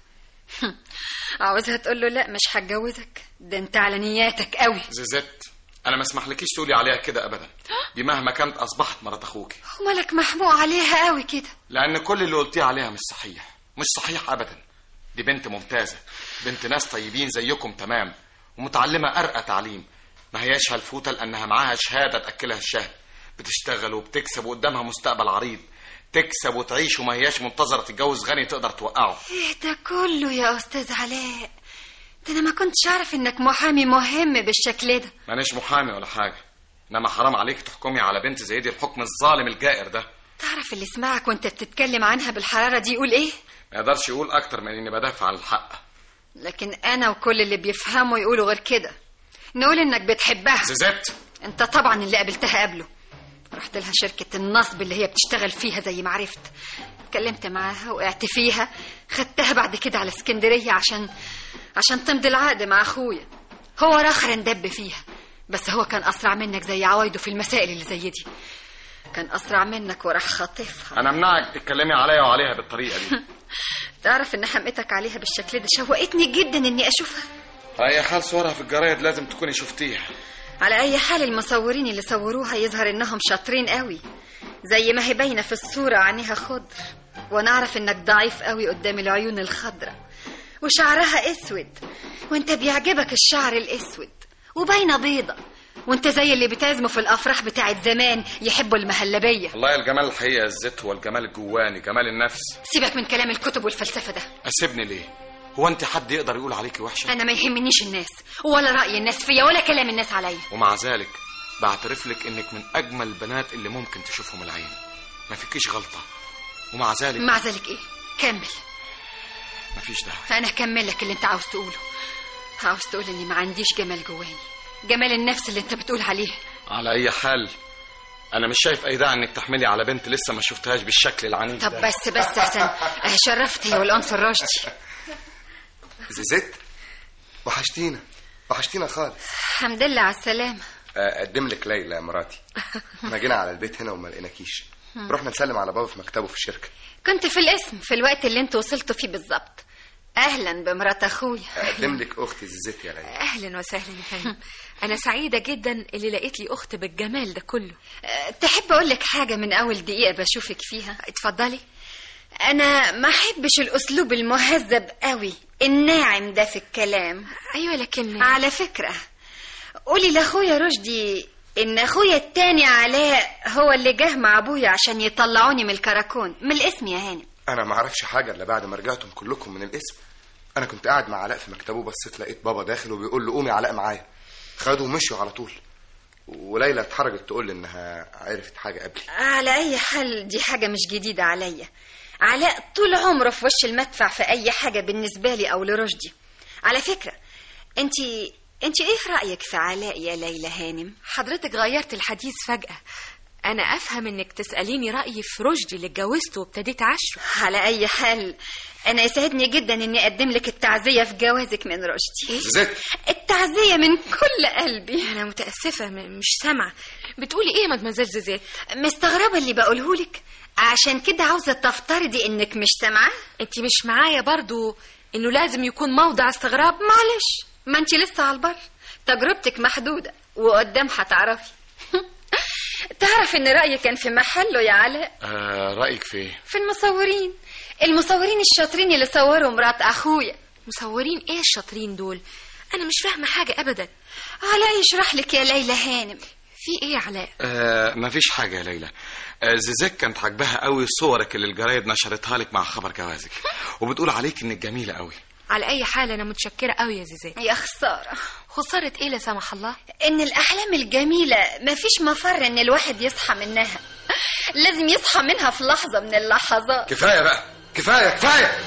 Speaker 8: عاوزها تقول له لا مش هتجوزك ده انت على نياتك قوي
Speaker 4: زيزت انا ما اسمحلكيش تقولي عليها كده ابدا دي مهما كانت اصبحت مرات اخوك
Speaker 8: ومالك محموق عليها قوي كده
Speaker 4: لان كل اللي قلتيه عليها مش صحيح مش صحيح ابدا دي بنت ممتازه بنت ناس طيبين زيكم تمام ومتعلمه ارقى تعليم ما هياش هالفوته لانها معاها شهاده تاكلها الشهر بتشتغل وبتكسب وقدامها مستقبل عريض تكسب وتعيش وما هياش منتظره تتجوز غني تقدر توقعه
Speaker 8: ايه ده كله يا استاذ علاء ده انا ما كنتش اعرف انك محامي مهم بالشكل ده
Speaker 4: مانيش محامي ولا حاجه انما حرام عليك تحكمي على بنت زي دي الحكم الظالم الجائر ده
Speaker 8: تعرف اللي سمعك وانت بتتكلم عنها بالحراره دي يقول ايه
Speaker 4: ما يقدرش يقول اكتر من اني بدافع عن الحق
Speaker 8: لكن انا وكل اللي بيفهموا يقولوا غير كده نقول انك بتحبها
Speaker 4: زيزت
Speaker 8: انت طبعا اللي قابلتها قبله رحت لها شركة النصب اللي هي بتشتغل فيها زي ما عرفت اتكلمت معاها وقعت فيها خدتها بعد كده على اسكندرية عشان عشان تمضي العقد مع اخويا هو راخر اندب فيها بس هو كان اسرع منك زي عوايده في المسائل اللي زي دي كان اسرع منك وراح خاطفها
Speaker 4: انا امنعك تتكلمي عليا وعليها بالطريقه دي
Speaker 8: تعرف ان حمقتك عليها بالشكل ده شوقتني جدا اني اشوفها
Speaker 4: اي حال صورها في الجرايد لازم تكوني شفتيها
Speaker 8: على اي حال المصورين اللي صوروها يظهر انهم شاطرين قوي زي ما هي باينه في الصوره عينيها خضر وانا اعرف انك ضعيف قوي قدام العيون الخضراء وشعرها اسود وانت بيعجبك الشعر الاسود وباينه بيضه وانت زي اللي بتعزموا في الافراح بتاعت زمان يحبوا المهلبيه
Speaker 4: والله الجمال الحقيقه الزيت هو الجمال الجواني جمال النفس
Speaker 8: سيبك من كلام الكتب والفلسفه ده
Speaker 4: اسيبني ليه هو انت حد يقدر يقول عليكي وحشه
Speaker 8: انا ما يهمنيش الناس ولا راي الناس فيا ولا كلام الناس عليا
Speaker 4: ومع ذلك بعترف لك انك من اجمل البنات اللي ممكن تشوفهم العين ما فيكيش غلطه ومع ذلك
Speaker 8: مع ذلك ايه كمل
Speaker 4: ما فيش داعي
Speaker 8: انا هكمل لك اللي انت عاوز تقوله عاوز تقول اني ما عنديش جمال جواني جمال النفس اللي انت بتقول عليه
Speaker 4: على اي حال انا مش شايف اي داعي انك تحملي على بنت لسه ما شفتهاش بالشكل العنيف
Speaker 8: طب
Speaker 4: ده.
Speaker 8: بس بس احسن اه شرفت هي والانس الرشدي
Speaker 6: زيزت وحشتينا وحشتينا خالص
Speaker 8: الحمد لله على السلامه
Speaker 6: اقدم لك ليلى مراتي احنا جينا على البيت هنا وما لقيناكيش رحنا نسلم على بابا في مكتبه في الشركه
Speaker 8: كنت في الاسم في الوقت اللي انتوا وصلتوا فيه بالظبط اهلا بمرات اخويا
Speaker 6: اقدم لك اختي زيزتي يا ليلى
Speaker 2: اهلا وسهلا يا فندم انا سعيده جدا اللي لقيت لي اخت بالجمال ده كله
Speaker 8: أه، تحب اقول لك حاجه من اول دقيقه بشوفك فيها
Speaker 2: اتفضلي
Speaker 8: انا ما احبش الاسلوب المهذب قوي الناعم ده في الكلام
Speaker 2: ايوه لكن
Speaker 8: على فكره قولي لاخويا رشدي ان اخويا التاني علاء هو اللي جه مع ابويا عشان يطلعوني من الكراكون من الاسم يا هانم
Speaker 6: انا ما اعرفش حاجه الا بعد ما رجعتم كلكم من الاسم انا كنت قاعد مع علاء في مكتبه بصيت لقيت بابا داخل وبيقول له قومي علاء معايا خدوا ومشوا على طول وليلى اتحرجت تقول لي انها عرفت حاجه قبلي
Speaker 8: على اي حال دي حاجه مش جديده عليا علاء طول عمره في وش المدفع في اي حاجه بالنسبه لي او لرشدي على فكره انت انت ايه رايك في علاء يا ليلى هانم
Speaker 2: حضرتك غيرت الحديث فجاه انا افهم انك تساليني رايي في رشدي اللي اتجوزته وابتديت عشره
Speaker 8: على اي حال انا يسعدني جدا اني اقدم لك التعزيه في جوازك من رشدي
Speaker 6: زيزت
Speaker 8: التعزيه من كل قلبي
Speaker 2: انا متاسفه م- مش سامعه بتقولي ايه مدمزيل زيزات
Speaker 8: مستغربه اللي بقوله لك عشان كده عاوزه تفترضي انك مش سامعه
Speaker 2: انت مش معايا برضو انه لازم يكون موضع استغراب
Speaker 8: معلش ما انت لسه على البر تجربتك محدوده وقدام هتعرفي تعرف ان رايي كان في محله يا علاء
Speaker 4: آه رأيك في ايه؟
Speaker 8: في المصورين المصورين الشاطرين اللي صوروا مرات اخويا
Speaker 2: مصورين ايه الشاطرين دول انا مش فاهمه حاجه ابدا
Speaker 8: علاء يشرح لك يا ليلى هانم
Speaker 2: في ايه يا علاء
Speaker 4: آه مفيش حاجة يا ليلى آه زيزك كانت عاجباها قوي صورك اللي الجرايد نشرتها لك مع خبر جوازك وبتقول عليك انك جميلة قوي
Speaker 2: على اي حال انا متشكره قوي يا زيزات
Speaker 8: يا خساره
Speaker 2: خساره ايه لا سمح الله
Speaker 8: ان الاحلام الجميله مفيش مفر ان الواحد يصحى منها لازم يصحى منها في لحظه من اللحظات
Speaker 6: كفايه بقى كفايه كفايه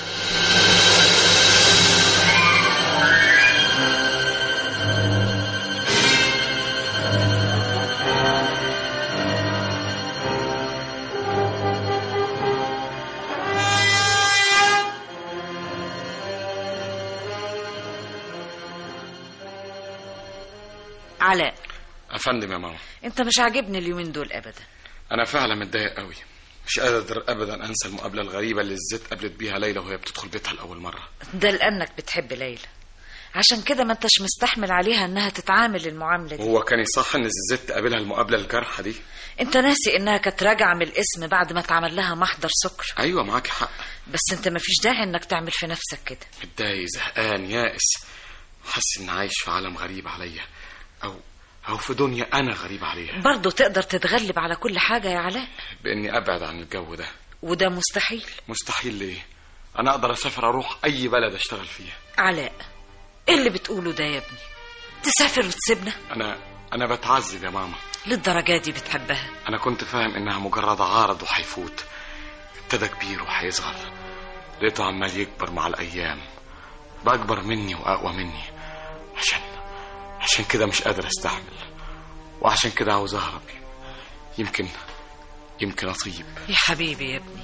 Speaker 5: علاء
Speaker 4: افندم يا ماما
Speaker 5: انت مش عاجبني اليومين دول ابدا
Speaker 4: انا فعلا متضايق قوي مش قادر ابدا انسى المقابله الغريبه اللي الزيت قابلت بيها ليلى وهي بتدخل بيتها لاول مره
Speaker 5: ده لانك بتحب ليلى عشان كده ما انتش مستحمل عليها انها تتعامل المعامله دي
Speaker 4: وهو كان يصح ان الزيت تقابلها المقابله الجارحه دي
Speaker 5: انت ناسي انها كانت راجعه من الاسم بعد ما اتعمل لها محضر سكر
Speaker 4: ايوه معاكي حق
Speaker 5: بس انت ما فيش داعي انك تعمل في نفسك كده
Speaker 4: متضايق زهقان يائس حاسس اني عايش في عالم غريب عليا او او في دنيا انا غريب عليها
Speaker 5: برضه تقدر تتغلب على كل حاجه يا علاء
Speaker 4: باني ابعد عن الجو ده
Speaker 5: وده مستحيل
Speaker 4: مستحيل ليه انا اقدر اسافر اروح اي بلد اشتغل فيها
Speaker 5: علاء ايه اللي بتقوله ده يا ابني تسافر وتسيبنا
Speaker 4: انا انا بتعذب يا ماما
Speaker 5: للدرجه دي بتحبها
Speaker 4: انا كنت فاهم انها مجرد عارض وهيفوت ابتدى كبير وهيصغر لقيته عمال يكبر مع الايام بأكبر مني واقوى مني عشان عشان كده مش قادر استحمل وعشان كده عاوز اهرب يمكن يمكن اطيب
Speaker 5: يا حبيبي يا ابني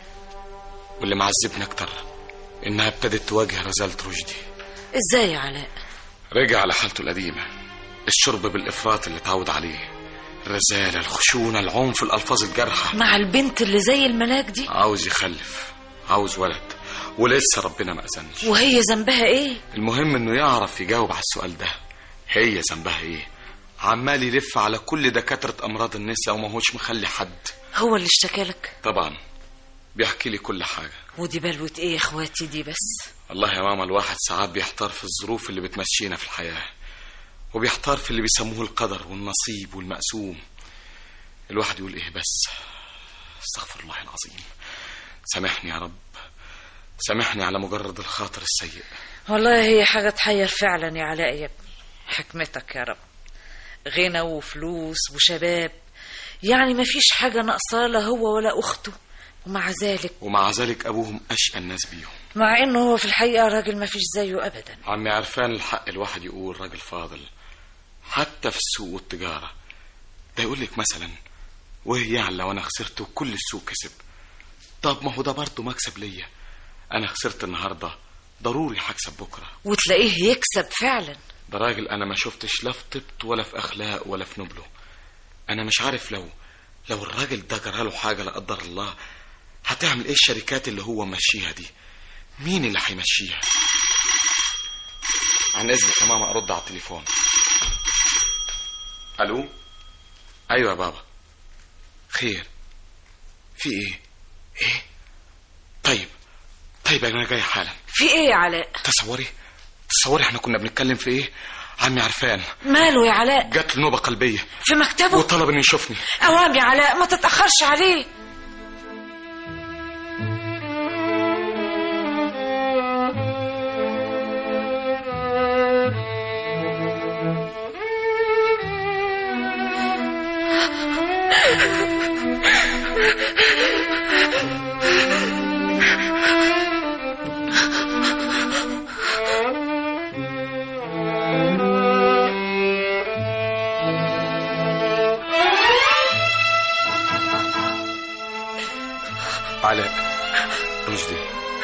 Speaker 4: واللي معذبني اكتر انها ابتدت تواجه رزالة رشدي
Speaker 5: ازاي يا علاء
Speaker 4: رجع لحالته القديمة الشرب بالإفراط اللي اتعود عليه الرزالة الخشونة العنف الألفاظ الجارحة
Speaker 5: مع البنت اللي زي الملاك دي
Speaker 4: عاوز يخلف عاوز ولد ولسه ربنا ما أذنش
Speaker 5: وهي ذنبها ايه
Speaker 4: المهم انه يعرف يجاوب على السؤال ده هي ذنبها ايه عمال يلف على كل دكاترة أمراض النساء وما هوش مخلي حد
Speaker 5: هو اللي اشتكى لك
Speaker 4: طبعا بيحكي لي كل حاجة
Speaker 5: ودي بلوة ايه يا اخواتي دي بس
Speaker 4: والله يا ماما الواحد ساعات بيحتار في الظروف اللي بتمشينا في الحياة وبيحتار في اللي بيسموه القدر والنصيب والمقسوم الواحد يقول ايه بس استغفر الله العظيم سامحني يا رب سامحني على مجرد الخاطر السيء
Speaker 5: والله هي حاجة تحير فعلا يا علاء يا ابني حكمتك يا رب غنى وفلوس وشباب يعني ما فيش حاجة ناقصاه لا هو ولا أخته ومع ذلك
Speaker 4: ومع ذلك أبوهم أشقى الناس بيهم
Speaker 5: مع إنه هو في الحقيقة راجل ما فيش زيه أبدا
Speaker 4: عمي عرفان الحق الواحد يقول راجل فاضل حتى في السوق والتجارة ده يقول لك مثلا وهي يعني لو أنا خسرت وكل السوق كسب طب ما هو ده برضه مكسب ليا أنا خسرت النهاردة ضروري هكسب بكرة
Speaker 5: وتلاقيه يكسب فعلا
Speaker 4: ده راجل انا ما شفتش لا في طيبته ولا في اخلاق ولا في نبله انا مش عارف لو لو الراجل ده جرى له حاجه لا قدر الله هتعمل ايه الشركات اللي هو ماشيها دي مين اللي هيمشيها عن اذنك يا ماما ارد على التليفون الو ايوه يا بابا خير في ايه ايه طيب طيب انا جاي حالا
Speaker 5: في ايه يا علاء
Speaker 4: تصوري تصوري احنا كنا بنتكلم في ايه عمي عرفان
Speaker 5: ماله يا علاء
Speaker 4: جات له نوبه قلبيه
Speaker 5: في مكتبه
Speaker 4: وطلب انه يشوفني
Speaker 5: اوام يا علاء ما تتاخرش عليه
Speaker 4: علاء رشدي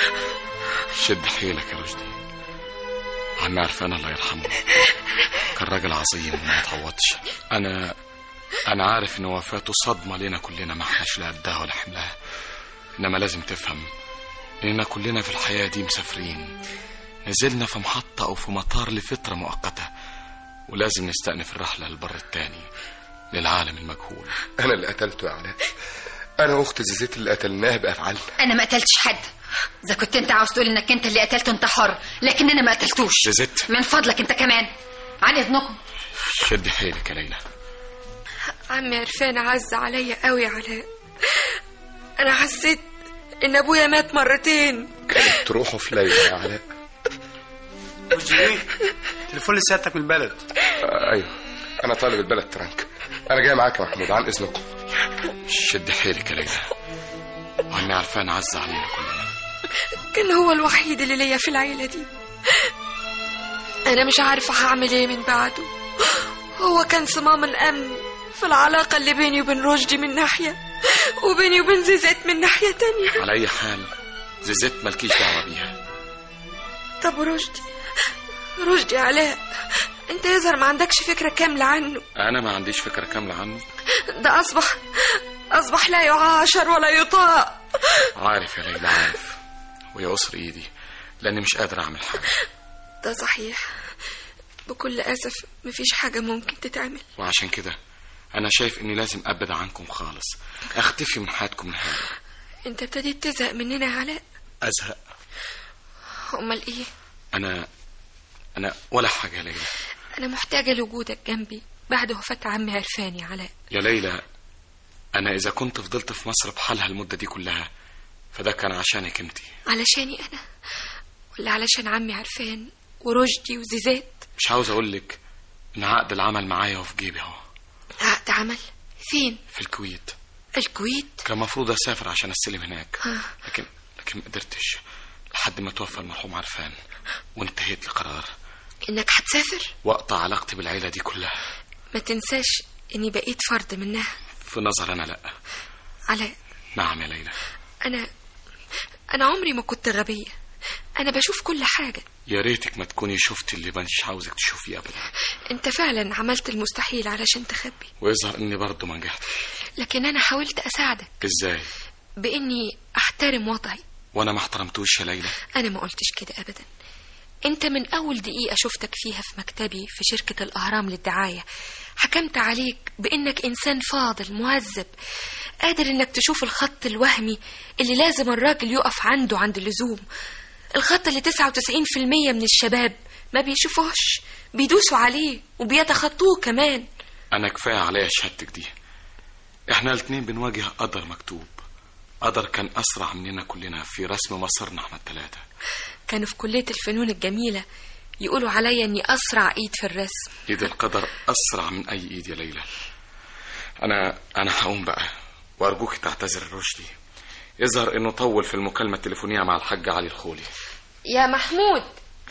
Speaker 4: شد حيلك يا رشدي عمي عرفان الله يرحمه كان راجل عظيم وما يتعوضش انا انا عارف ان وفاته صدمه لنا كلنا ما احناش لا قدها ولا حملها انما لازم تفهم اننا كلنا في الحياه دي مسافرين نزلنا في محطه او في مطار لفتره مؤقته ولازم نستأنف الرحله للبر التاني للعالم المجهول
Speaker 6: انا اللي قتلته يا علاء انا واخت زيزيت اللي قتلناها بافعالنا
Speaker 8: انا ما قتلتش حد اذا كنت انت عاوز تقول انك انت اللي قتلته انت حر لكن انا ما قتلتوش
Speaker 4: زيزت
Speaker 8: من فضلك انت كمان عن اذنكم
Speaker 4: شد حيلك يا ليلى
Speaker 2: عمي عرفان عز عليا قوي يا علاء انا حسيت ان ابويا مات مرتين
Speaker 6: كانت تروحه في ليلى يا علاء
Speaker 7: ايه تليفون لسيادتك من البلد
Speaker 6: آه ايوه انا طالب البلد ترانك انا جاي معاك يا محمود عن اذنكم
Speaker 4: شد حيلك يا ليلى عمي عرفان عز علينا كلنا
Speaker 2: كان هو الوحيد اللي ليا في العيلة دي أنا مش عارفة هعمل إيه من بعده هو كان صمام الأمن في العلاقة اللي بيني وبين رشدي من ناحية وبيني وبين زيزات من ناحية تانية
Speaker 4: على اي حال زيزت مالكيش دعوه بيها
Speaker 2: طب رشدي رشدي علاء انت يظهر ما عندكش فكرة كاملة عنه
Speaker 4: انا ما عنديش فكره كامله عنه
Speaker 2: ده أصبح أصبح لا يعاشر ولا يطاق
Speaker 4: عارف يا ليلى عارف ويقصر ايدي لاني مش قادر اعمل حاجه
Speaker 2: ده صحيح بكل أسف مفيش حاجة ممكن تتعمل
Speaker 4: وعشان كده انا شايف اني لازم ابعد عنكم خالص اختفي من حياتكم نهائي
Speaker 2: انت ابتديت تزهق مننا يا علاء
Speaker 4: ازهق
Speaker 2: امال ايه
Speaker 4: انا انا ولا حاجه يا ليلى
Speaker 2: انا محتاجه لوجودك جنبي بعد وفاه عمي عرفان يا علاء
Speaker 4: يا ليلى انا اذا كنت فضلت في مصر بحالها المده دي كلها فده كان عشانك انت
Speaker 2: علشاني انا ولا علشان عمي عرفان ورشدي وزيزات
Speaker 4: مش عاوز اقول لك ان عقد العمل معايا وفي جيبي اهو
Speaker 2: عقد عمل فين
Speaker 4: في الكويت
Speaker 2: الكويت
Speaker 4: كان المفروض اسافر عشان استلم هناك
Speaker 2: آه.
Speaker 4: لكن لكن ما قدرتش لحد ما توفى المرحوم عرفان وانتهيت لقرار
Speaker 2: انك هتسافر
Speaker 4: واقطع علاقتي بالعيله دي كلها
Speaker 2: ما تنساش اني بقيت فرد منها
Speaker 4: في نظر انا لا
Speaker 2: علاء
Speaker 4: نعم يا ليلى
Speaker 2: انا انا عمري ما كنت غبيه انا بشوف كل حاجه
Speaker 4: يا ريتك ما تكوني شفتي اللي مش عاوزك تشوفيه ابدا
Speaker 2: انت فعلا عملت المستحيل علشان تخبي
Speaker 4: ويظهر اني برضه ما نجحتش
Speaker 2: لكن انا حاولت اساعدك
Speaker 4: ازاي
Speaker 2: باني احترم وضعي
Speaker 4: وانا ما احترمتوش يا ليلى
Speaker 2: أنا ما قلتش كده أبدا أنت من أول دقيقة شفتك فيها في مكتبي في شركة الأهرام للدعاية حكمت عليك بأنك إنسان فاضل مهذب قادر إنك تشوف الخط الوهمي اللي لازم الراجل يقف عنده عند اللزوم الخط اللي 99% من الشباب ما بيشوفوش بيدوسوا عليه وبيتخطوه كمان
Speaker 4: انا كفايه عليا شهادتك دي احنا الاتنين بنواجه قدر مكتوب قدر كان اسرع مننا كلنا في رسم مصيرنا احنا التلاته
Speaker 2: كانوا في كلية الفنون الجميلة يقولوا عليا إني أسرع إيد في الرسم
Speaker 4: ايد القدر اسرع من اي ايد يا ليلى انا انا هقوم بقى وارجوك تعتذر الرشدي يظهر انه طول في المكالمه التليفونيه مع الحاج علي الخولي
Speaker 2: يا محمود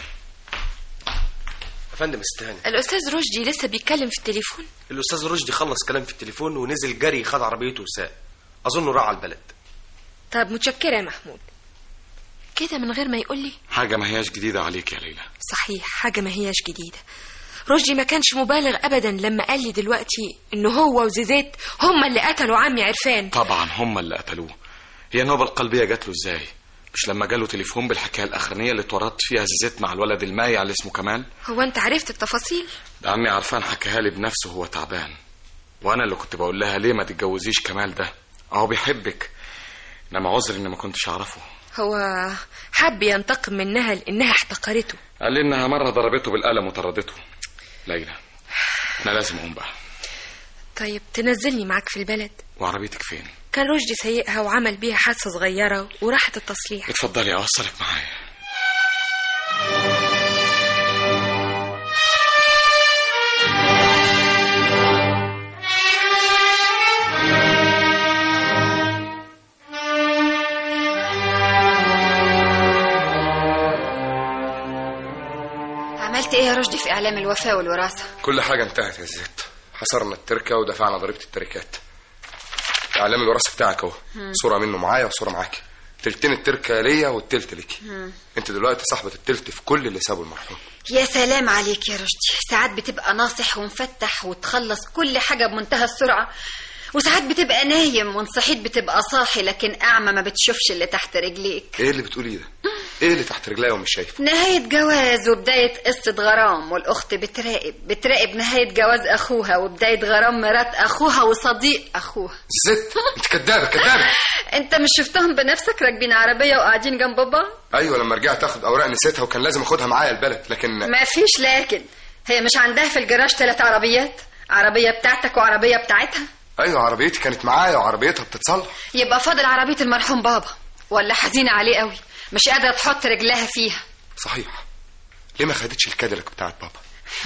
Speaker 7: يا فندم استهاني
Speaker 2: الأستاذ رشدي لسه بيتكلم في التليفون
Speaker 7: الاستاذ رشدي خلص كلام في التليفون ونزل جري خد عربيته وساق اظنه راح على البلد
Speaker 2: طب متشكرة يا محمود كده من غير ما يقول لي
Speaker 4: حاجه ما هياش جديده عليك يا ليلى
Speaker 2: صحيح حاجة ما هياش جديدة رشدي ما كانش مبالغ ابدا لما قال لي دلوقتي ان هو وزيزات هما اللي قتلوا عمي عرفان
Speaker 4: طبعا هم اللي قتلوه هي النوبة القلبية جات له ازاي مش لما جاله تليفون بالحكاية الأخرانية اللي اتورطت فيها زيزات مع الولد المايع اللي اسمه كمال
Speaker 2: هو انت عرفت التفاصيل
Speaker 4: ده عمي عرفان حكاها لي بنفسه وهو تعبان وانا اللي كنت بقول لها ليه ما تتجوزيش كمال ده اهو بيحبك انما عذر اني ما كنتش اعرفه
Speaker 2: هو حب ينتقم منها لانها احتقرته
Speaker 4: قال لي انها مره ضربته بالقلم وطردته ليلى انا لازم اقوم بقى
Speaker 2: طيب تنزلني معاك في البلد
Speaker 4: وعربيتك فين
Speaker 2: كان رشدي سايقها وعمل بيها حادثه صغيره وراحت التصليح
Speaker 4: اتفضلي اوصلك معايا
Speaker 8: عملت ايه يا رشدي في اعلام الوفاة والوراثة
Speaker 6: كل حاجة انتهت يا زيت حصرنا التركة ودفعنا ضريبة التركات إعلام الوراثة بتاعك أهو صورة منه معايا وصورة معاكي تلتين التركة ليا والتلت ليكي انت دلوقتي صاحبة التلت في كل اللي سابه المرحوم
Speaker 8: يا سلام عليك يا رشدي ساعات بتبقى ناصح ومفتح وتخلص كل حاجة بمنتهى السرعة وساعات بتبقى نايم وانصحيت بتبقى صاحي لكن أعمى ما بتشوفش اللي تحت رجليك
Speaker 6: ايه اللي بتقوليه ده ايه اللي تحت رجليا ومش شايفه
Speaker 8: نهاية جواز وبداية قصة غرام والأخت بتراقب بتراقب نهاية جواز أخوها وبداية غرام مرات أخوها وصديق أخوها
Speaker 6: زيت انت كدابة كدابة
Speaker 8: أنت مش شفتهم بنفسك راكبين عربية وقاعدين جنب بعض
Speaker 6: ايوه لما رجعت اخد اوراق نسيتها وكان لازم اخدها معايا البلد لكن
Speaker 8: ما فيش لكن هي مش عندها في الجراج ثلاث عربيات عربية بتاعتك وعربية بتاعتها
Speaker 6: ايوه عربيتي كانت معايا وعربيتها بتصلح
Speaker 8: يبقى فاضل عربية المرحوم بابا ولا حزينة عليه قوي مش قادرة تحط رجلها فيها
Speaker 6: صحيح ليه ما خدتش الكاديلاك بتاعت بابا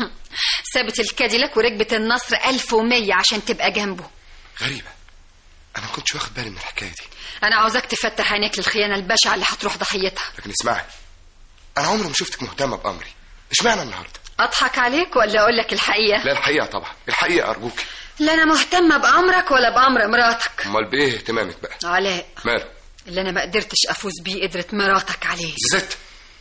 Speaker 8: سابت الكاديلاك وركبت النصر 1100 عشان تبقى جنبه
Speaker 6: غريبة انا ما كنتش واخد بالي من الحكاية دي
Speaker 8: أنا عاوزاك تفتح عينيك للخيانة البشعة اللي هتروح ضحيتها
Speaker 6: لكن اسمعي انا عمري ما شفتك مهتمة بامري اشمعنى النهارده
Speaker 8: أضحك عليك ولا أقول لك الحقيقة
Speaker 6: لا الحقيقة طبعا الحقيقة ارجوك
Speaker 8: لا أنا مهتمة بأمرك ولا بأمر مراتك
Speaker 6: امال بايه اهتمامك بقى
Speaker 8: علاء
Speaker 6: ماله
Speaker 8: اللي أنا ما قدرتش أفوز بيه قدرت مراتك عليه
Speaker 6: زيت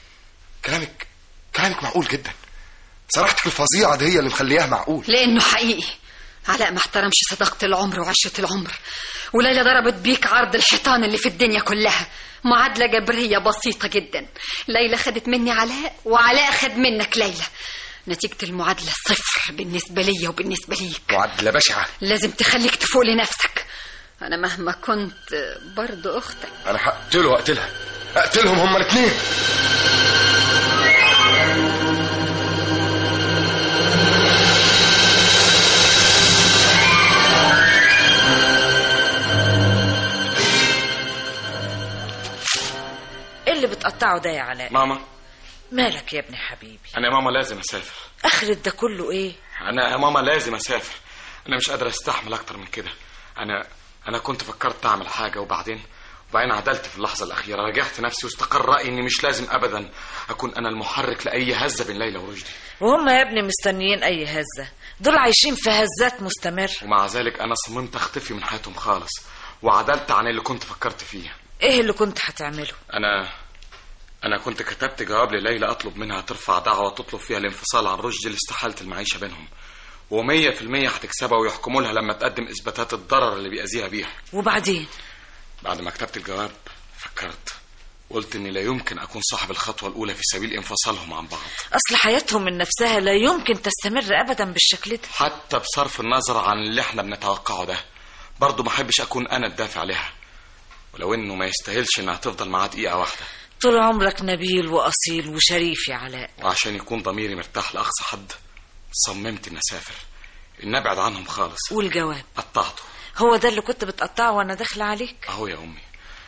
Speaker 6: كلامك كلامك معقول جدا صراحتك الفظيعة دي هي اللي مخلياه معقول
Speaker 8: لأنه حقيقي علاء ما احترمش صداقة العمر وعشرة العمر وليلى ضربت بيك عرض الحيطان اللي في الدنيا كلها معادلة جبرية بسيطة جدا ليلى خدت مني علاء وعلاء خد منك ليلى نتيجة المعادلة صفر بالنسبة لي وبالنسبة ليك
Speaker 6: معادلة بشعة
Speaker 8: لازم تخليك تفوق لنفسك أنا مهما كنت برضو أختك
Speaker 6: انا هقتله واقتلها اقتلهم هما الاثنين
Speaker 5: ايه اللي بتقطعه ده يا علاء
Speaker 4: ماما
Speaker 5: مالك يا ابني حبيبي
Speaker 4: انا يا ماما لازم اسافر
Speaker 5: اخرة ده كله ايه
Speaker 4: انا يا ماما لازم اسافر انا مش قادر استحمل اكتر من كده انا انا كنت فكرت اعمل حاجه وبعدين وبعدين عدلت في اللحظه الاخيره رجعت نفسي واستقر رايي اني مش لازم ابدا اكون انا المحرك لاي هزه بين ليلى ورشدي
Speaker 5: وهم يا ابني مستنيين اي هزة دول عايشين في هزات مستمر
Speaker 4: ومع ذلك انا صممت اختفي من حياتهم خالص وعدلت عن اللي كنت فكرت فيه
Speaker 5: ايه اللي كنت هتعمله
Speaker 4: انا انا كنت كتبت جواب لليلى اطلب منها ترفع دعوه تطلب فيها الانفصال عن رشدي لاستحاله المعيشه بينهم ومية في المية هتكسبها ويحكموا لها لما تقدم إثباتات الضرر اللي بيأذيها بيها
Speaker 5: وبعدين
Speaker 4: بعد ما كتبت الجواب فكرت قلت إني لا يمكن أكون صاحب الخطوة الأولى في سبيل انفصالهم عن بعض
Speaker 5: اصل حياتهم من نفسها لا يمكن تستمر ابدا بالشكل ده
Speaker 4: حتى بصرف النظر عن اللي احنا بنتوقعه ده برضه ما احبش أكون أنا الدافع لها ولو إنه ما يستاهلش إنها تفضل معاه دقيقة واحدة
Speaker 5: طول عمرك نبيل واصيل وشريف يا علاء
Speaker 4: وعشان يكون ضميري مرتاح لأقصى حد صممت إني أسافر إن أبعد عنهم خالص
Speaker 5: والجواب
Speaker 4: قطعته
Speaker 5: هو ده اللي كنت بتقطعه وانا داخله عليك
Speaker 4: اهو يا امي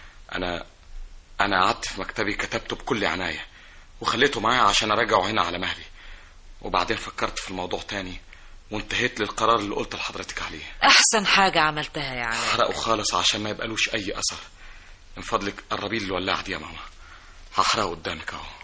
Speaker 4: انا انا قعدت في مكتبي كتبته بكل عنايه وخليته معايا عشان اراجعه هنا على مهلي وبعدين فكرت في الموضوع تاني وانتهيت للقرار اللي قلت لحضرتك عليه
Speaker 5: احسن حاجه عملتها يا علاء
Speaker 4: هحرقه خالص عشان ما يبقالوش اي اثر من فضلك قربي لي الولاعه دي يا ماما هحرقه قدامك اهو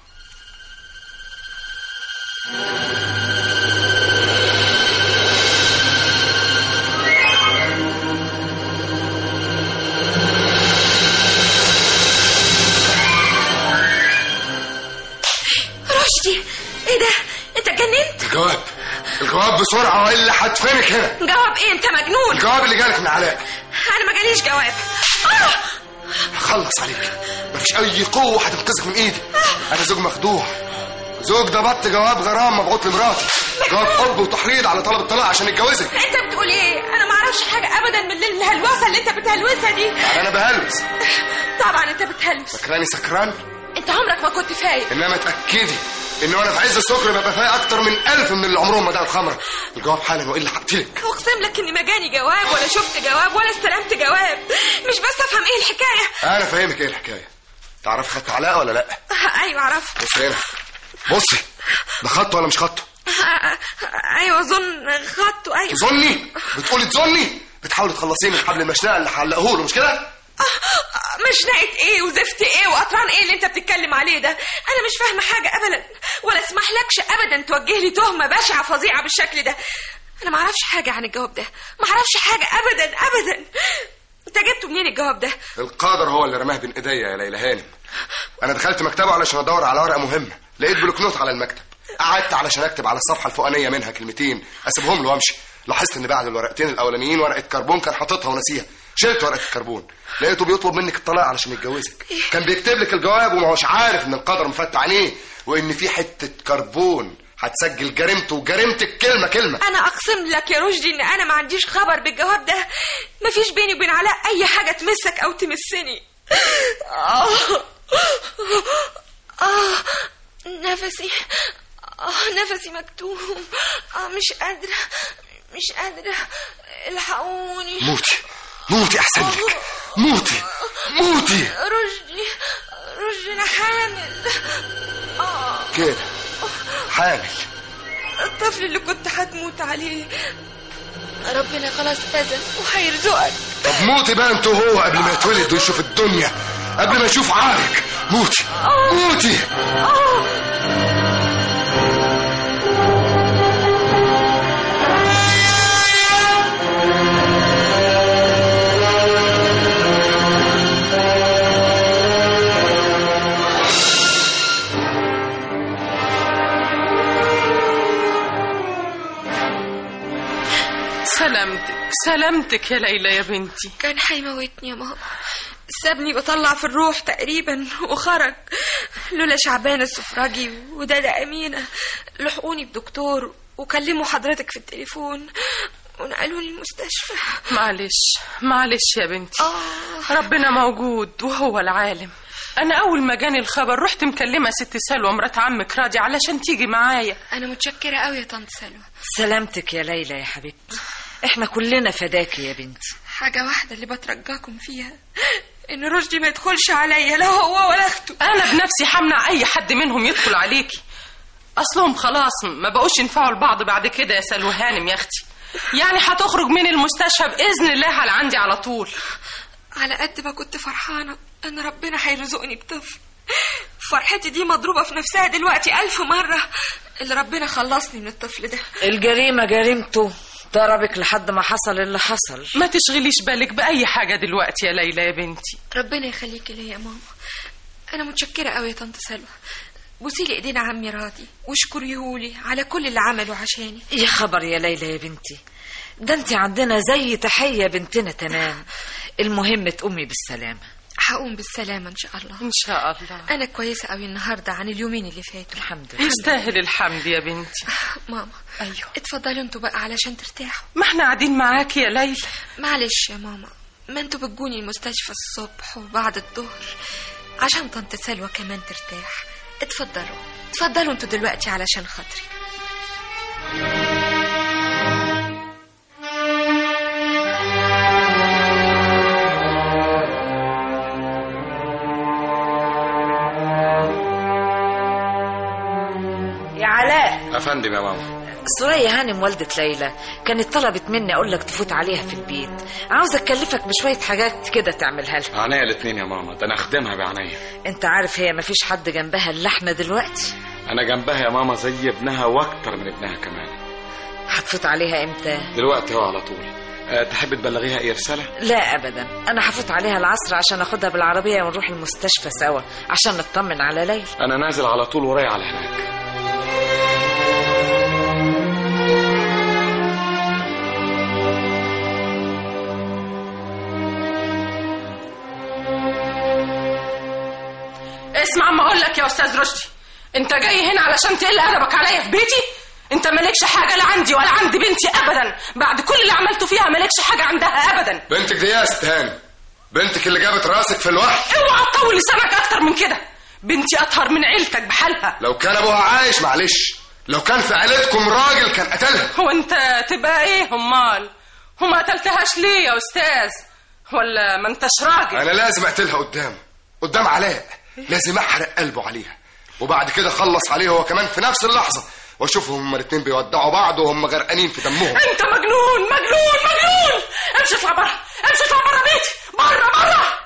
Speaker 2: رشدي ايه ده انت اتجننت
Speaker 6: الجواب الجواب بسرعه والا هدفنك هنا
Speaker 2: جواب ايه انت مجنون
Speaker 6: الجواب اللي جالك من علاء
Speaker 2: انا ما جاليش جواب آه!
Speaker 6: خلص عليك مفيش اي قوه هتنقذك من ايدي انا زوج مخدوع زوج ده بط جواب غرام مبعوت لمراتي جواب حب وتحريض على طلب الطلاق عشان يتجوزك
Speaker 2: انت بتقول ايه انا ما اعرفش حاجه ابدا من الهلوسه اللي انت بتهلوسها دي
Speaker 6: يعني انا بهلوس
Speaker 2: طبعا انت بتهلوس
Speaker 6: فاكراني سكران
Speaker 2: انت عمرك ما كنت فايق
Speaker 6: انما اتاكدي ان وانا في عز السكر ببقى فايق اكتر من ألف من اللي عمرهم ما دقوا الخمره الجواب حالا والا هقتلك
Speaker 2: اقسم لك اني ما جاني جواب ولا شفت جواب ولا استلمت جواب مش بس افهم ايه الحكايه
Speaker 6: انا فاهمك ايه الحكايه تعرف خط علاء ولا لا
Speaker 2: ايوه اعرف
Speaker 6: بص هنا بصي ده خط ولا مش خط
Speaker 2: ايوه اظن خطه ايوه
Speaker 6: تظني بتقولي تظني بتحاولي تخلصيه من حبل المشنقه اللي هعلقه له مش كده
Speaker 2: مش ناقت ايه وزفت ايه وقطران ايه اللي انت بتتكلم عليه ده انا مش فاهمه حاجه ابدا ولا اسمح لكش ابدا توجه لي تهمه بشعه فظيعه بالشكل ده انا ما اعرفش حاجه عن الجواب ده ما اعرفش حاجه ابدا ابدا انت جبته منين الجواب ده
Speaker 6: القادر هو اللي رماه بين ايديا يا ليلى هانم انا دخلت مكتبه علشان ادور على ورقه مهمه لقيت بلوك نوت على المكتب قعدت علشان اكتب على الصفحه الفوقانيه منها كلمتين اسيبهم له وامشي لاحظت ان بعد الورقتين الاولانيين ورقه كربون كان حاططها ونسيها شلت ورقه الكربون لقيته بيطلب منك الطلاق علشان يتجوزك كان بيكتب لك الجواب وما هوش عارف ان القدر مفتح عينيه وان في حته كربون هتسجل جريمته وجريمتك كلمه كلمه
Speaker 2: انا اقسم لك يا رشدي ان انا ما عنديش خبر بالجواب ده مفيش بيني وبين علاء اي حاجه تمسك او تمسني آه. آه. نفسي آه نفسي مكتوم آه مش قادرة مش قادرة الحقوني
Speaker 6: موتي موتي احسن لك موتي موتي
Speaker 2: رشدي رشدي انا حامل آه
Speaker 6: كده حامل
Speaker 2: الطفل اللي كنت هتموت عليه ربنا خلاص أذن وهيرزقك
Speaker 6: طب موتي بقى انت وهو قبل ما يتولد ويشوف الدنيا قبل ما يشوف عارك موتي موتي
Speaker 9: سلامتك سلامتك يا ليلى يا بنتي
Speaker 2: كان هيموتني يا ماما سابني بطلع في الروح تقريبا وخرج لولا شعبان السفراجي ودادا أمينة لحقوني بدكتور وكلموا حضرتك في التليفون ونقلوني المستشفى
Speaker 9: معلش معلش يا بنتي
Speaker 2: آه.
Speaker 9: ربنا موجود وهو العالم انا اول ما جاني الخبر رحت مكلمه ست سلوى مرات عمك راضي علشان تيجي معايا
Speaker 2: أنا متشكرة قوي يا طنط سلوى
Speaker 5: سلامتك يا ليلى يا حبيبتي احنا كلنا فداكي يا بنتي
Speaker 2: حاجة واحدة اللي بترجاكم فيها إن رشدي ما يدخلش عليا لا هو ولا أخته
Speaker 9: انا بنفسي همنع اي حد منهم يدخل عليكي اصلهم خلاص ما بقوش ينفعوا لبعض بعد كده يا سلوى هانم يا اختي يعني هتخرج من المستشفى باذن الله على عندي على طول
Speaker 2: على قد ما كنت فرحانة إن ربنا هيرزقني بطفل فرحتي دي مضروبة في نفسها دلوقتي ألف مرة اللي ربنا خلصني من الطفل ده
Speaker 5: الجريمة جريمته ضربك لحد ما حصل اللي حصل
Speaker 9: ما تشغليش بالك باي حاجه دلوقتي يا ليلى يا بنتي
Speaker 2: ربنا يخليكي ليا يا ماما أنا متشكرة قوي يا طنط سلوى بوسي لي ايدين عمي راضي واشكريهولي على كل اللي عمله عشاني
Speaker 5: يا خبر يا ليلى يا بنتي ده انت عندنا زي تحية بنتنا تمام المهم تقومي بالسلامة
Speaker 2: هقوم بالسلامة إن شاء الله
Speaker 9: ان شاء الله
Speaker 2: أنا كويسة قوي النهاردة عن اليومين اللي فاتوا
Speaker 5: الحمد لله
Speaker 9: يستاهل الحمد يا بنتي
Speaker 2: ماما
Speaker 9: ايوه
Speaker 2: اتفضلوا انتوا بقى علشان ترتاحوا
Speaker 9: ما احنا قاعدين معاكي يا ليلى
Speaker 2: معلش يا ماما ما انتوا بتجوني المستشفى الصبح وبعد الظهر عشان طنط سلوى كمان ترتاح اتفضلوا اتفضلوا انتوا دلوقتي علشان خاطري
Speaker 5: يا علاء
Speaker 4: افندم يا ماما
Speaker 5: سوريا هانم والدة ليلى كانت طلبت مني اقول لك تفوت عليها في البيت عاوزة اكلفك بشوية حاجات كده تعملها لها
Speaker 4: عينيا الاتنين يا ماما ده انا اخدمها بعينيا
Speaker 5: انت عارف هي مفيش حد جنبها الا احنا دلوقتي
Speaker 4: انا جنبها يا ماما زي ابنها واكتر من ابنها كمان
Speaker 5: هتفوت عليها امتى
Speaker 4: دلوقتي هو على طول أه تحب تبلغيها اي رساله
Speaker 5: لا ابدا انا هفوت عليها العصر عشان اخدها بالعربية ونروح المستشفى سوا عشان نطمن على ليلى
Speaker 4: انا نازل على طول ورايا على هناك
Speaker 9: اسمع ما اقول لك يا استاذ رشدي انت جاي هنا علشان تقل ادبك عليا في بيتي انت مالكش حاجه لا عندي ولا عند بنتي ابدا بعد كل اللي عملته فيها مالكش حاجه عندها ابدا
Speaker 6: بنتك دي يا ست هانم بنتك اللي جابت راسك في الوحش
Speaker 9: اوعى تطول لسانك اكتر من كده بنتي اطهر من عيلتك بحالها
Speaker 6: لو كان ابوها عايش معلش لو كان في عيلتكم راجل كان قتلها
Speaker 9: هو انت تبقى ايه امال وما قتلتهاش ليه يا استاذ ولا ما انتش راجل
Speaker 6: انا لازم اقتلها قدامه قدام علاء لازم احرق قلبه عليها وبعد كده اخلص عليه هو كمان في نفس اللحظه واشوفهم هما الاتنين بيودعوا بعض وهم غرقانين في دمهم
Speaker 9: انت مجنون مجنون مجنون امشي اطلع بره امشي اطلع بره بيتي بره بره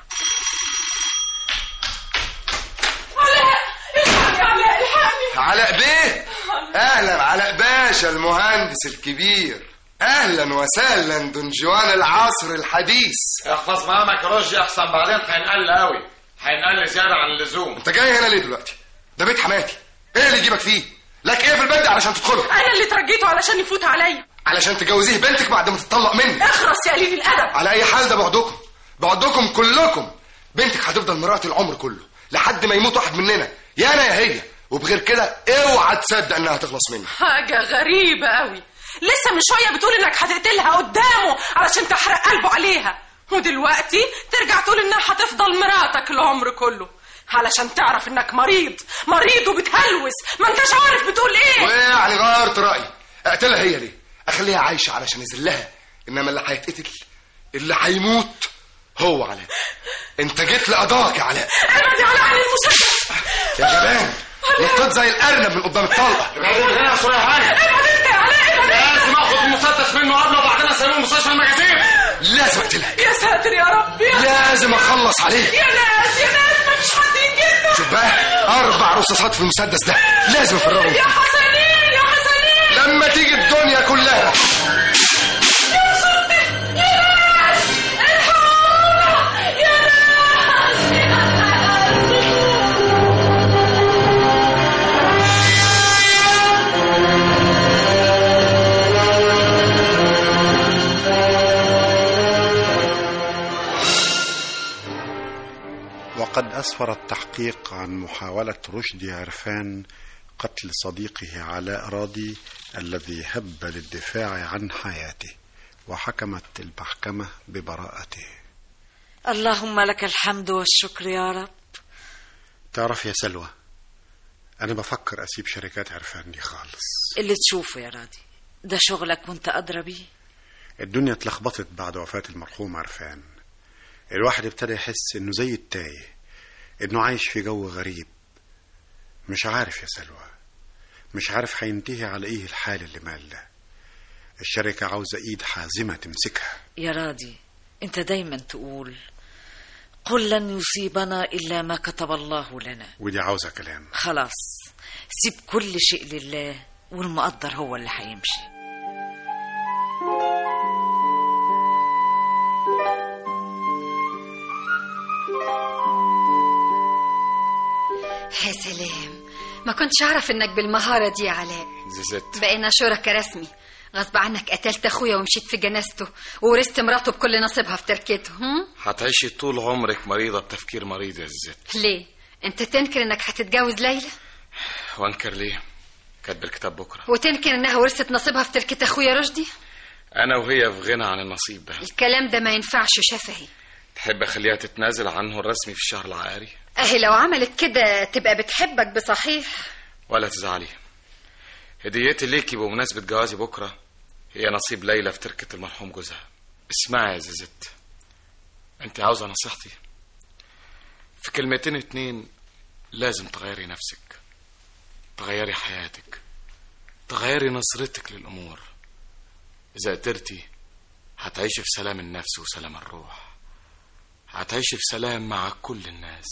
Speaker 9: علاء الحقني يا علاء الحقني
Speaker 6: علاء بيه اهلا علاء باشا المهندس الكبير اهلا وسهلا دون جوان العصر الحديث
Speaker 4: احفظ مقامك يا رشدي احسن بعدين هينقل قوي هينقل زياده عن اللزوم
Speaker 6: انت جاي هنا ليه دلوقتي ده بيت حماتي ايه اللي يجيبك فيه لك ايه في البلد علشان تدخله
Speaker 9: انا اللي ترجيته علشان يفوت عليا
Speaker 6: علشان تجوزيه بنتك بعد ما تتطلق مني
Speaker 9: اخرس يا قليل الادب
Speaker 6: على اي حال ده بعدكم بعدكم كلكم بنتك هتفضل مراتي العمر كله لحد ما يموت واحد مننا يا انا يا هي وبغير كده اوعى تصدق انها تخلص مني
Speaker 9: حاجه غريبه قوي لسه من شويه بتقول انك هتقتلها قدامه علشان تحرق قلبه عليها ودلوقتي ترجع تقول انها هتفضل مراتك العمر كله علشان تعرف انك مريض مريض وبتهلوس ما انتش عارف بتقول ايه
Speaker 6: ويعني غيرت رايي اقتلها هي ليه اخليها عايشه علشان اذلها انما اللي هيتقتل اللي هيموت هو علاء انت جيت لقضاك يا علاء
Speaker 9: ابعد يا علاء عن المسدس
Speaker 6: يا جبان نطيت زي الارنب من قدام الطلقه
Speaker 4: ابعد هنا يا سوريا هاني
Speaker 9: ابعد انت يا علاء ابعد
Speaker 4: لازم اخد المسدس منه قبله وبعدين اسلمه مستشفى المجازين
Speaker 6: لازم اقتلها
Speaker 9: يا ساتر يا رب يا
Speaker 6: لازم اخلص عليه
Speaker 9: يا ناس يا ناس ما فيش حد ينجدنا
Speaker 6: شوف بقى اربع رصاصات في المسدس ده لازم افرغهم
Speaker 9: يا حسنين يا حسنين
Speaker 6: لما تيجي الدنيا كلها
Speaker 9: يا صوتي يا ناس الحقونا يا ناس يا ناس
Speaker 10: وقد أسفر التحقيق عن محاولة رشدي عرفان قتل صديقه علاء راضي الذي هب للدفاع عن حياته وحكمت المحكمة ببراءته
Speaker 5: اللهم لك الحمد والشكر يا رب
Speaker 10: تعرف يا سلوى أنا بفكر أسيب شركات عرفان دي خالص
Speaker 5: اللي تشوفه يا راضي ده شغلك وانت أدرى بيه
Speaker 10: الدنيا اتلخبطت بعد وفاة المرحوم عرفان الواحد ابتدى يحس انه زي التايه انه عايش في جو غريب مش عارف يا سلوى مش عارف هينتهي على ايه الحال اللي مال ده الشركة عاوزة ايد حازمة تمسكها
Speaker 5: يا راضي انت دايما تقول قل لن يصيبنا إلا ما كتب الله لنا
Speaker 10: ودي عاوزة كلام
Speaker 5: خلاص سيب كل شيء لله والمقدر هو اللي هيمشي
Speaker 8: يا سلام ما كنتش اعرف انك بالمهاره دي يا علاء
Speaker 4: زيزت
Speaker 8: بقينا شركاء رسمي غصب عنك قتلت اخويا ومشيت في جنازته وورثت مراته بكل نصيبها في تركته هم؟
Speaker 4: هتعيشي طول عمرك مريضة بتفكير مريض يا زيزت
Speaker 8: ليه انت تنكر انك هتتجوز ليلى
Speaker 4: وانكر ليه كاتب الكتاب بكرة
Speaker 8: وتنكر انها ورثت نصيبها في تركه اخويا رشدي
Speaker 4: انا وهي في غنى عن النصيب ده
Speaker 8: الكلام ده ما ينفعش شفهي
Speaker 4: تحب اخليها تتنازل عنه الرسمي في الشهر العقاري
Speaker 8: اهي لو عملت كده تبقى بتحبك بصحيح
Speaker 4: ولا تزعلي هديتي ليكي بمناسبة جوازي بكرة هي نصيب ليلى في تركة المرحوم جوزها اسمعي يا زيزت انت عاوزة نصيحتي في كلمتين اتنين لازم تغيري نفسك تغيري حياتك تغيري نظرتك للأمور إذا قدرتي هتعيشي في سلام النفس وسلام الروح هتعيشي في سلام مع كل الناس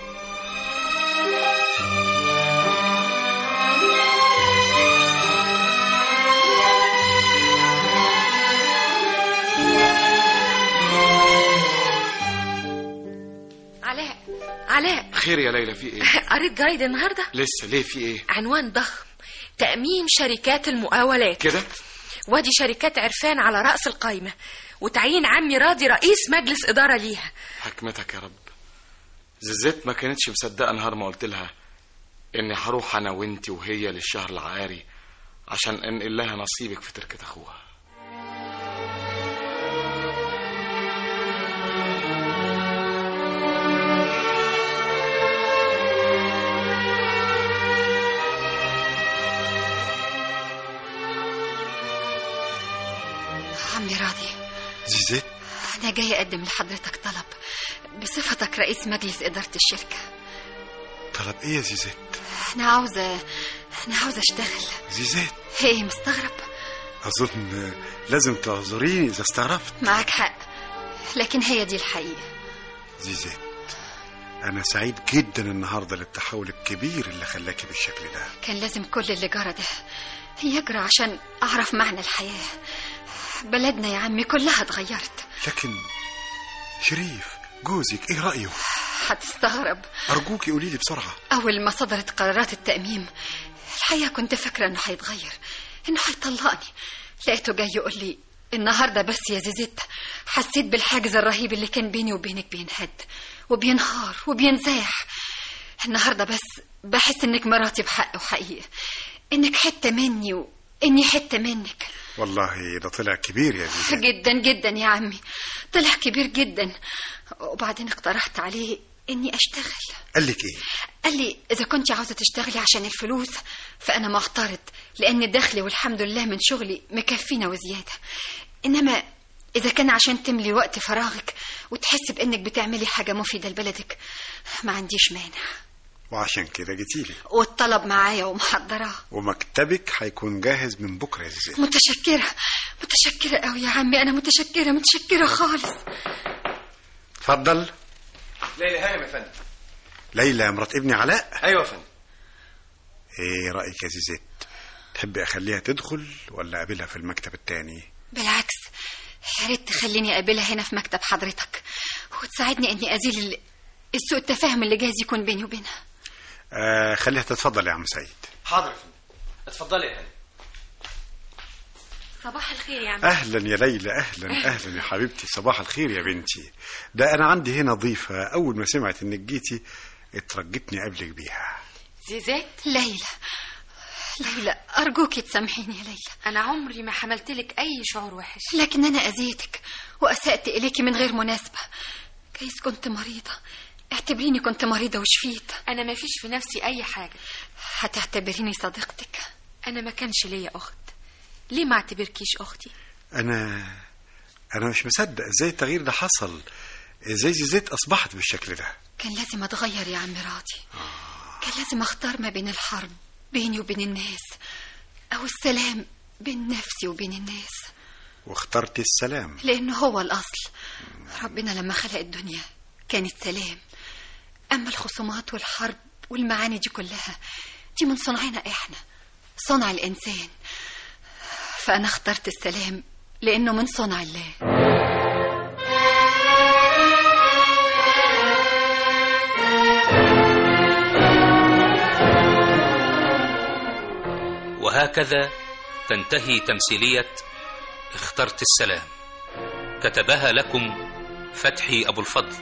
Speaker 2: علاء علاء
Speaker 4: خير يا ليلى في ايه
Speaker 2: قريت جرايد النهارده
Speaker 4: لسه ليه في ايه
Speaker 2: عنوان ضخم تأميم شركات المقاولات
Speaker 4: كده
Speaker 2: وادي شركات عرفان على رأس القايمة وتعيين عمي راضي رئيس مجلس إدارة ليها
Speaker 4: حكمتك يا رب زيزت ما كانتش مصدقة نهار ما قلت لها إني هروح أنا وإنتي وهي للشهر العقاري عشان أنقل لها نصيبك في تركة أخوها
Speaker 8: عمي راضي
Speaker 10: زيزت
Speaker 8: أنا جاي أقدم لحضرتك طلب بصفتك رئيس مجلس إدارة الشركة
Speaker 10: طلب ايه يا زيزت
Speaker 8: أنا عاوزة أنا عاوزة أشتغل
Speaker 10: زيزت
Speaker 8: إيه مستغرب
Speaker 10: اظن لازم تعذريني اذا استغربت
Speaker 8: معك حق لكن هي دي الحقيقة
Speaker 10: زيزت انا سعيد جدا النهارده للتحول الكبير اللي خلاكي بالشكل ده
Speaker 8: كان لازم كل اللي جرى ده يجرى عشان أعرف معنى الحياة بلدنا يا عمي كلها اتغيرت
Speaker 10: لكن شريف جوزك ايه رايه
Speaker 8: هتستغرب
Speaker 10: ارجوكي قولي لي بسرعه
Speaker 8: أول ما صدرت قرارات التأميم الحقيقة كنت فاكرة إنه هيتغير إنه هيطلقني لقيته جاي يقول لي النهاردة بس يا زيزيت حسيت بالحاجز الرهيب اللي كان بيني وبينك بينهد وبينهار وبينزاح النهاردة بس بحس إنك مراتي بحق وحقيقة إنك حتة مني وإني حتة منك
Speaker 10: والله ده طلع كبير يا زيزت
Speaker 8: جدا جدا يا عمي طلع كبير جدا وبعدين اقترحت عليه إني أشتغل
Speaker 10: قال لك ايه
Speaker 8: قال لي إذا كنت عاوزة تشتغلي عشان الفلوس فأنا معترض لأن دخلي والحمد لله من شغلي مكفينا وزيادة إنما إذا كان عشان تملي وقت فراغك وتحس بإنك بتعملي حاجة مفيدة لبلدك ما عنديش مانع
Speaker 10: وعشان كده جيتيلي
Speaker 8: والطلب معايا ومحضراه
Speaker 10: ومكتبك هيكون جاهز من بكره يا زيزت
Speaker 8: متشكرة متشكرة قوي يا عمي أنا متشكرة متشكرة خالص
Speaker 10: اتفضل
Speaker 7: ليلى هانم يا فندم
Speaker 10: ليلى مرات ابني علاء
Speaker 7: ايوه يا فندم
Speaker 10: ايه رايك يا زيزت تحبي اخليها تدخل ولا اقابلها في المكتب التاني
Speaker 8: بالعكس يا ريت تخليني أقابلها هنا في مكتب حضرتك وتساعدني إني أزيل ال- السوء التفاهم اللي جايز يكون بيني وبينها
Speaker 10: آه خليها تتفضل يا عم سعيد
Speaker 7: حاضر يا فندم اتفضلي يا هانم
Speaker 2: صباح الخير يا عم
Speaker 10: اهلا يا ليلى اهلا اهلا يا حبيبتي صباح الخير يا بنتي ده انا عندي هنا ضيفه اول ما سمعت انك جيتي اترجتني قبلك بيها
Speaker 2: زيزات
Speaker 8: ليلى ليلى أرجوكي تسامحيني يا ليلى
Speaker 2: أنا عمري ما حملت لك أي شعور وحش
Speaker 8: لكن أنا أذيتك وأسأت إليكي من غير مناسبة جايز كنت مريضة اعتبريني كنت مريضة وشفيت
Speaker 2: أنا ما فيش في نفسي أي حاجة
Speaker 8: هتعتبريني صديقتك
Speaker 2: أنا ما كانش ليا أخت ليه ما اعتبركيش أختي
Speaker 10: انا انا مش مصدق ازاي التغيير ده حصل ازاي زيزت اصبحت بالشكل ده
Speaker 8: كان لازم أتغير يا عم راضي كان لازم أختار ما بين الحرب بيني وبين الناس أو السلام بين نفسي وبين الناس
Speaker 10: واخترت السلام
Speaker 8: لأنه هو الأصل ربنا لما خلق الدنيا كانت سلام أما الخصومات والحرب والمعاني دي كلها دي من صنعنا إحنا صنع الإنسان فأنا اخترت السلام لأنه من صنع الله
Speaker 11: وهكذا تنتهي تمثيلية اخترت السلام كتبها لكم فتحي أبو الفضل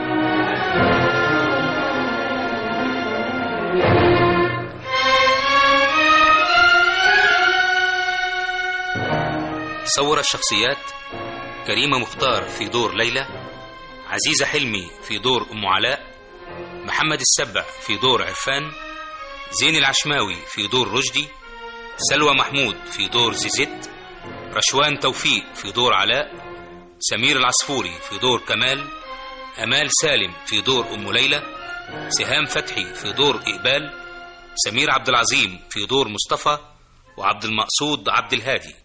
Speaker 11: صور الشخصيات كريمة مختار في دور ليلى عزيزة حلمي في دور أم علاء محمد السبع في دور عرفان زين العشماوي في دور رشدي سلوى محمود في دور زيزت رشوان توفيق في دور علاء سمير العصفوري في دور كمال أمال سالم في دور أم ليلى سهام فتحي في دور إقبال سمير عبد العظيم في دور مصطفى وعبد المقصود عبد الهادي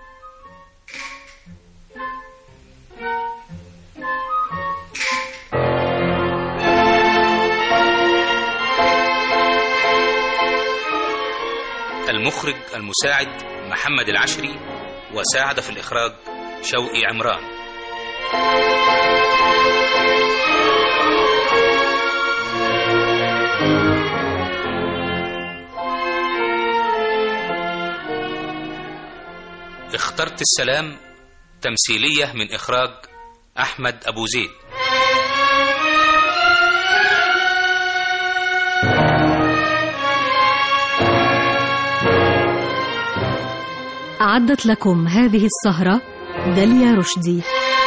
Speaker 11: المخرج المساعد محمد العشري وساعد في الإخراج شوقي عمران اخترت السلام تمثيلية من إخراج أحمد أبو زيد
Speaker 12: أعدت لكم هذه السهرة داليا رشدي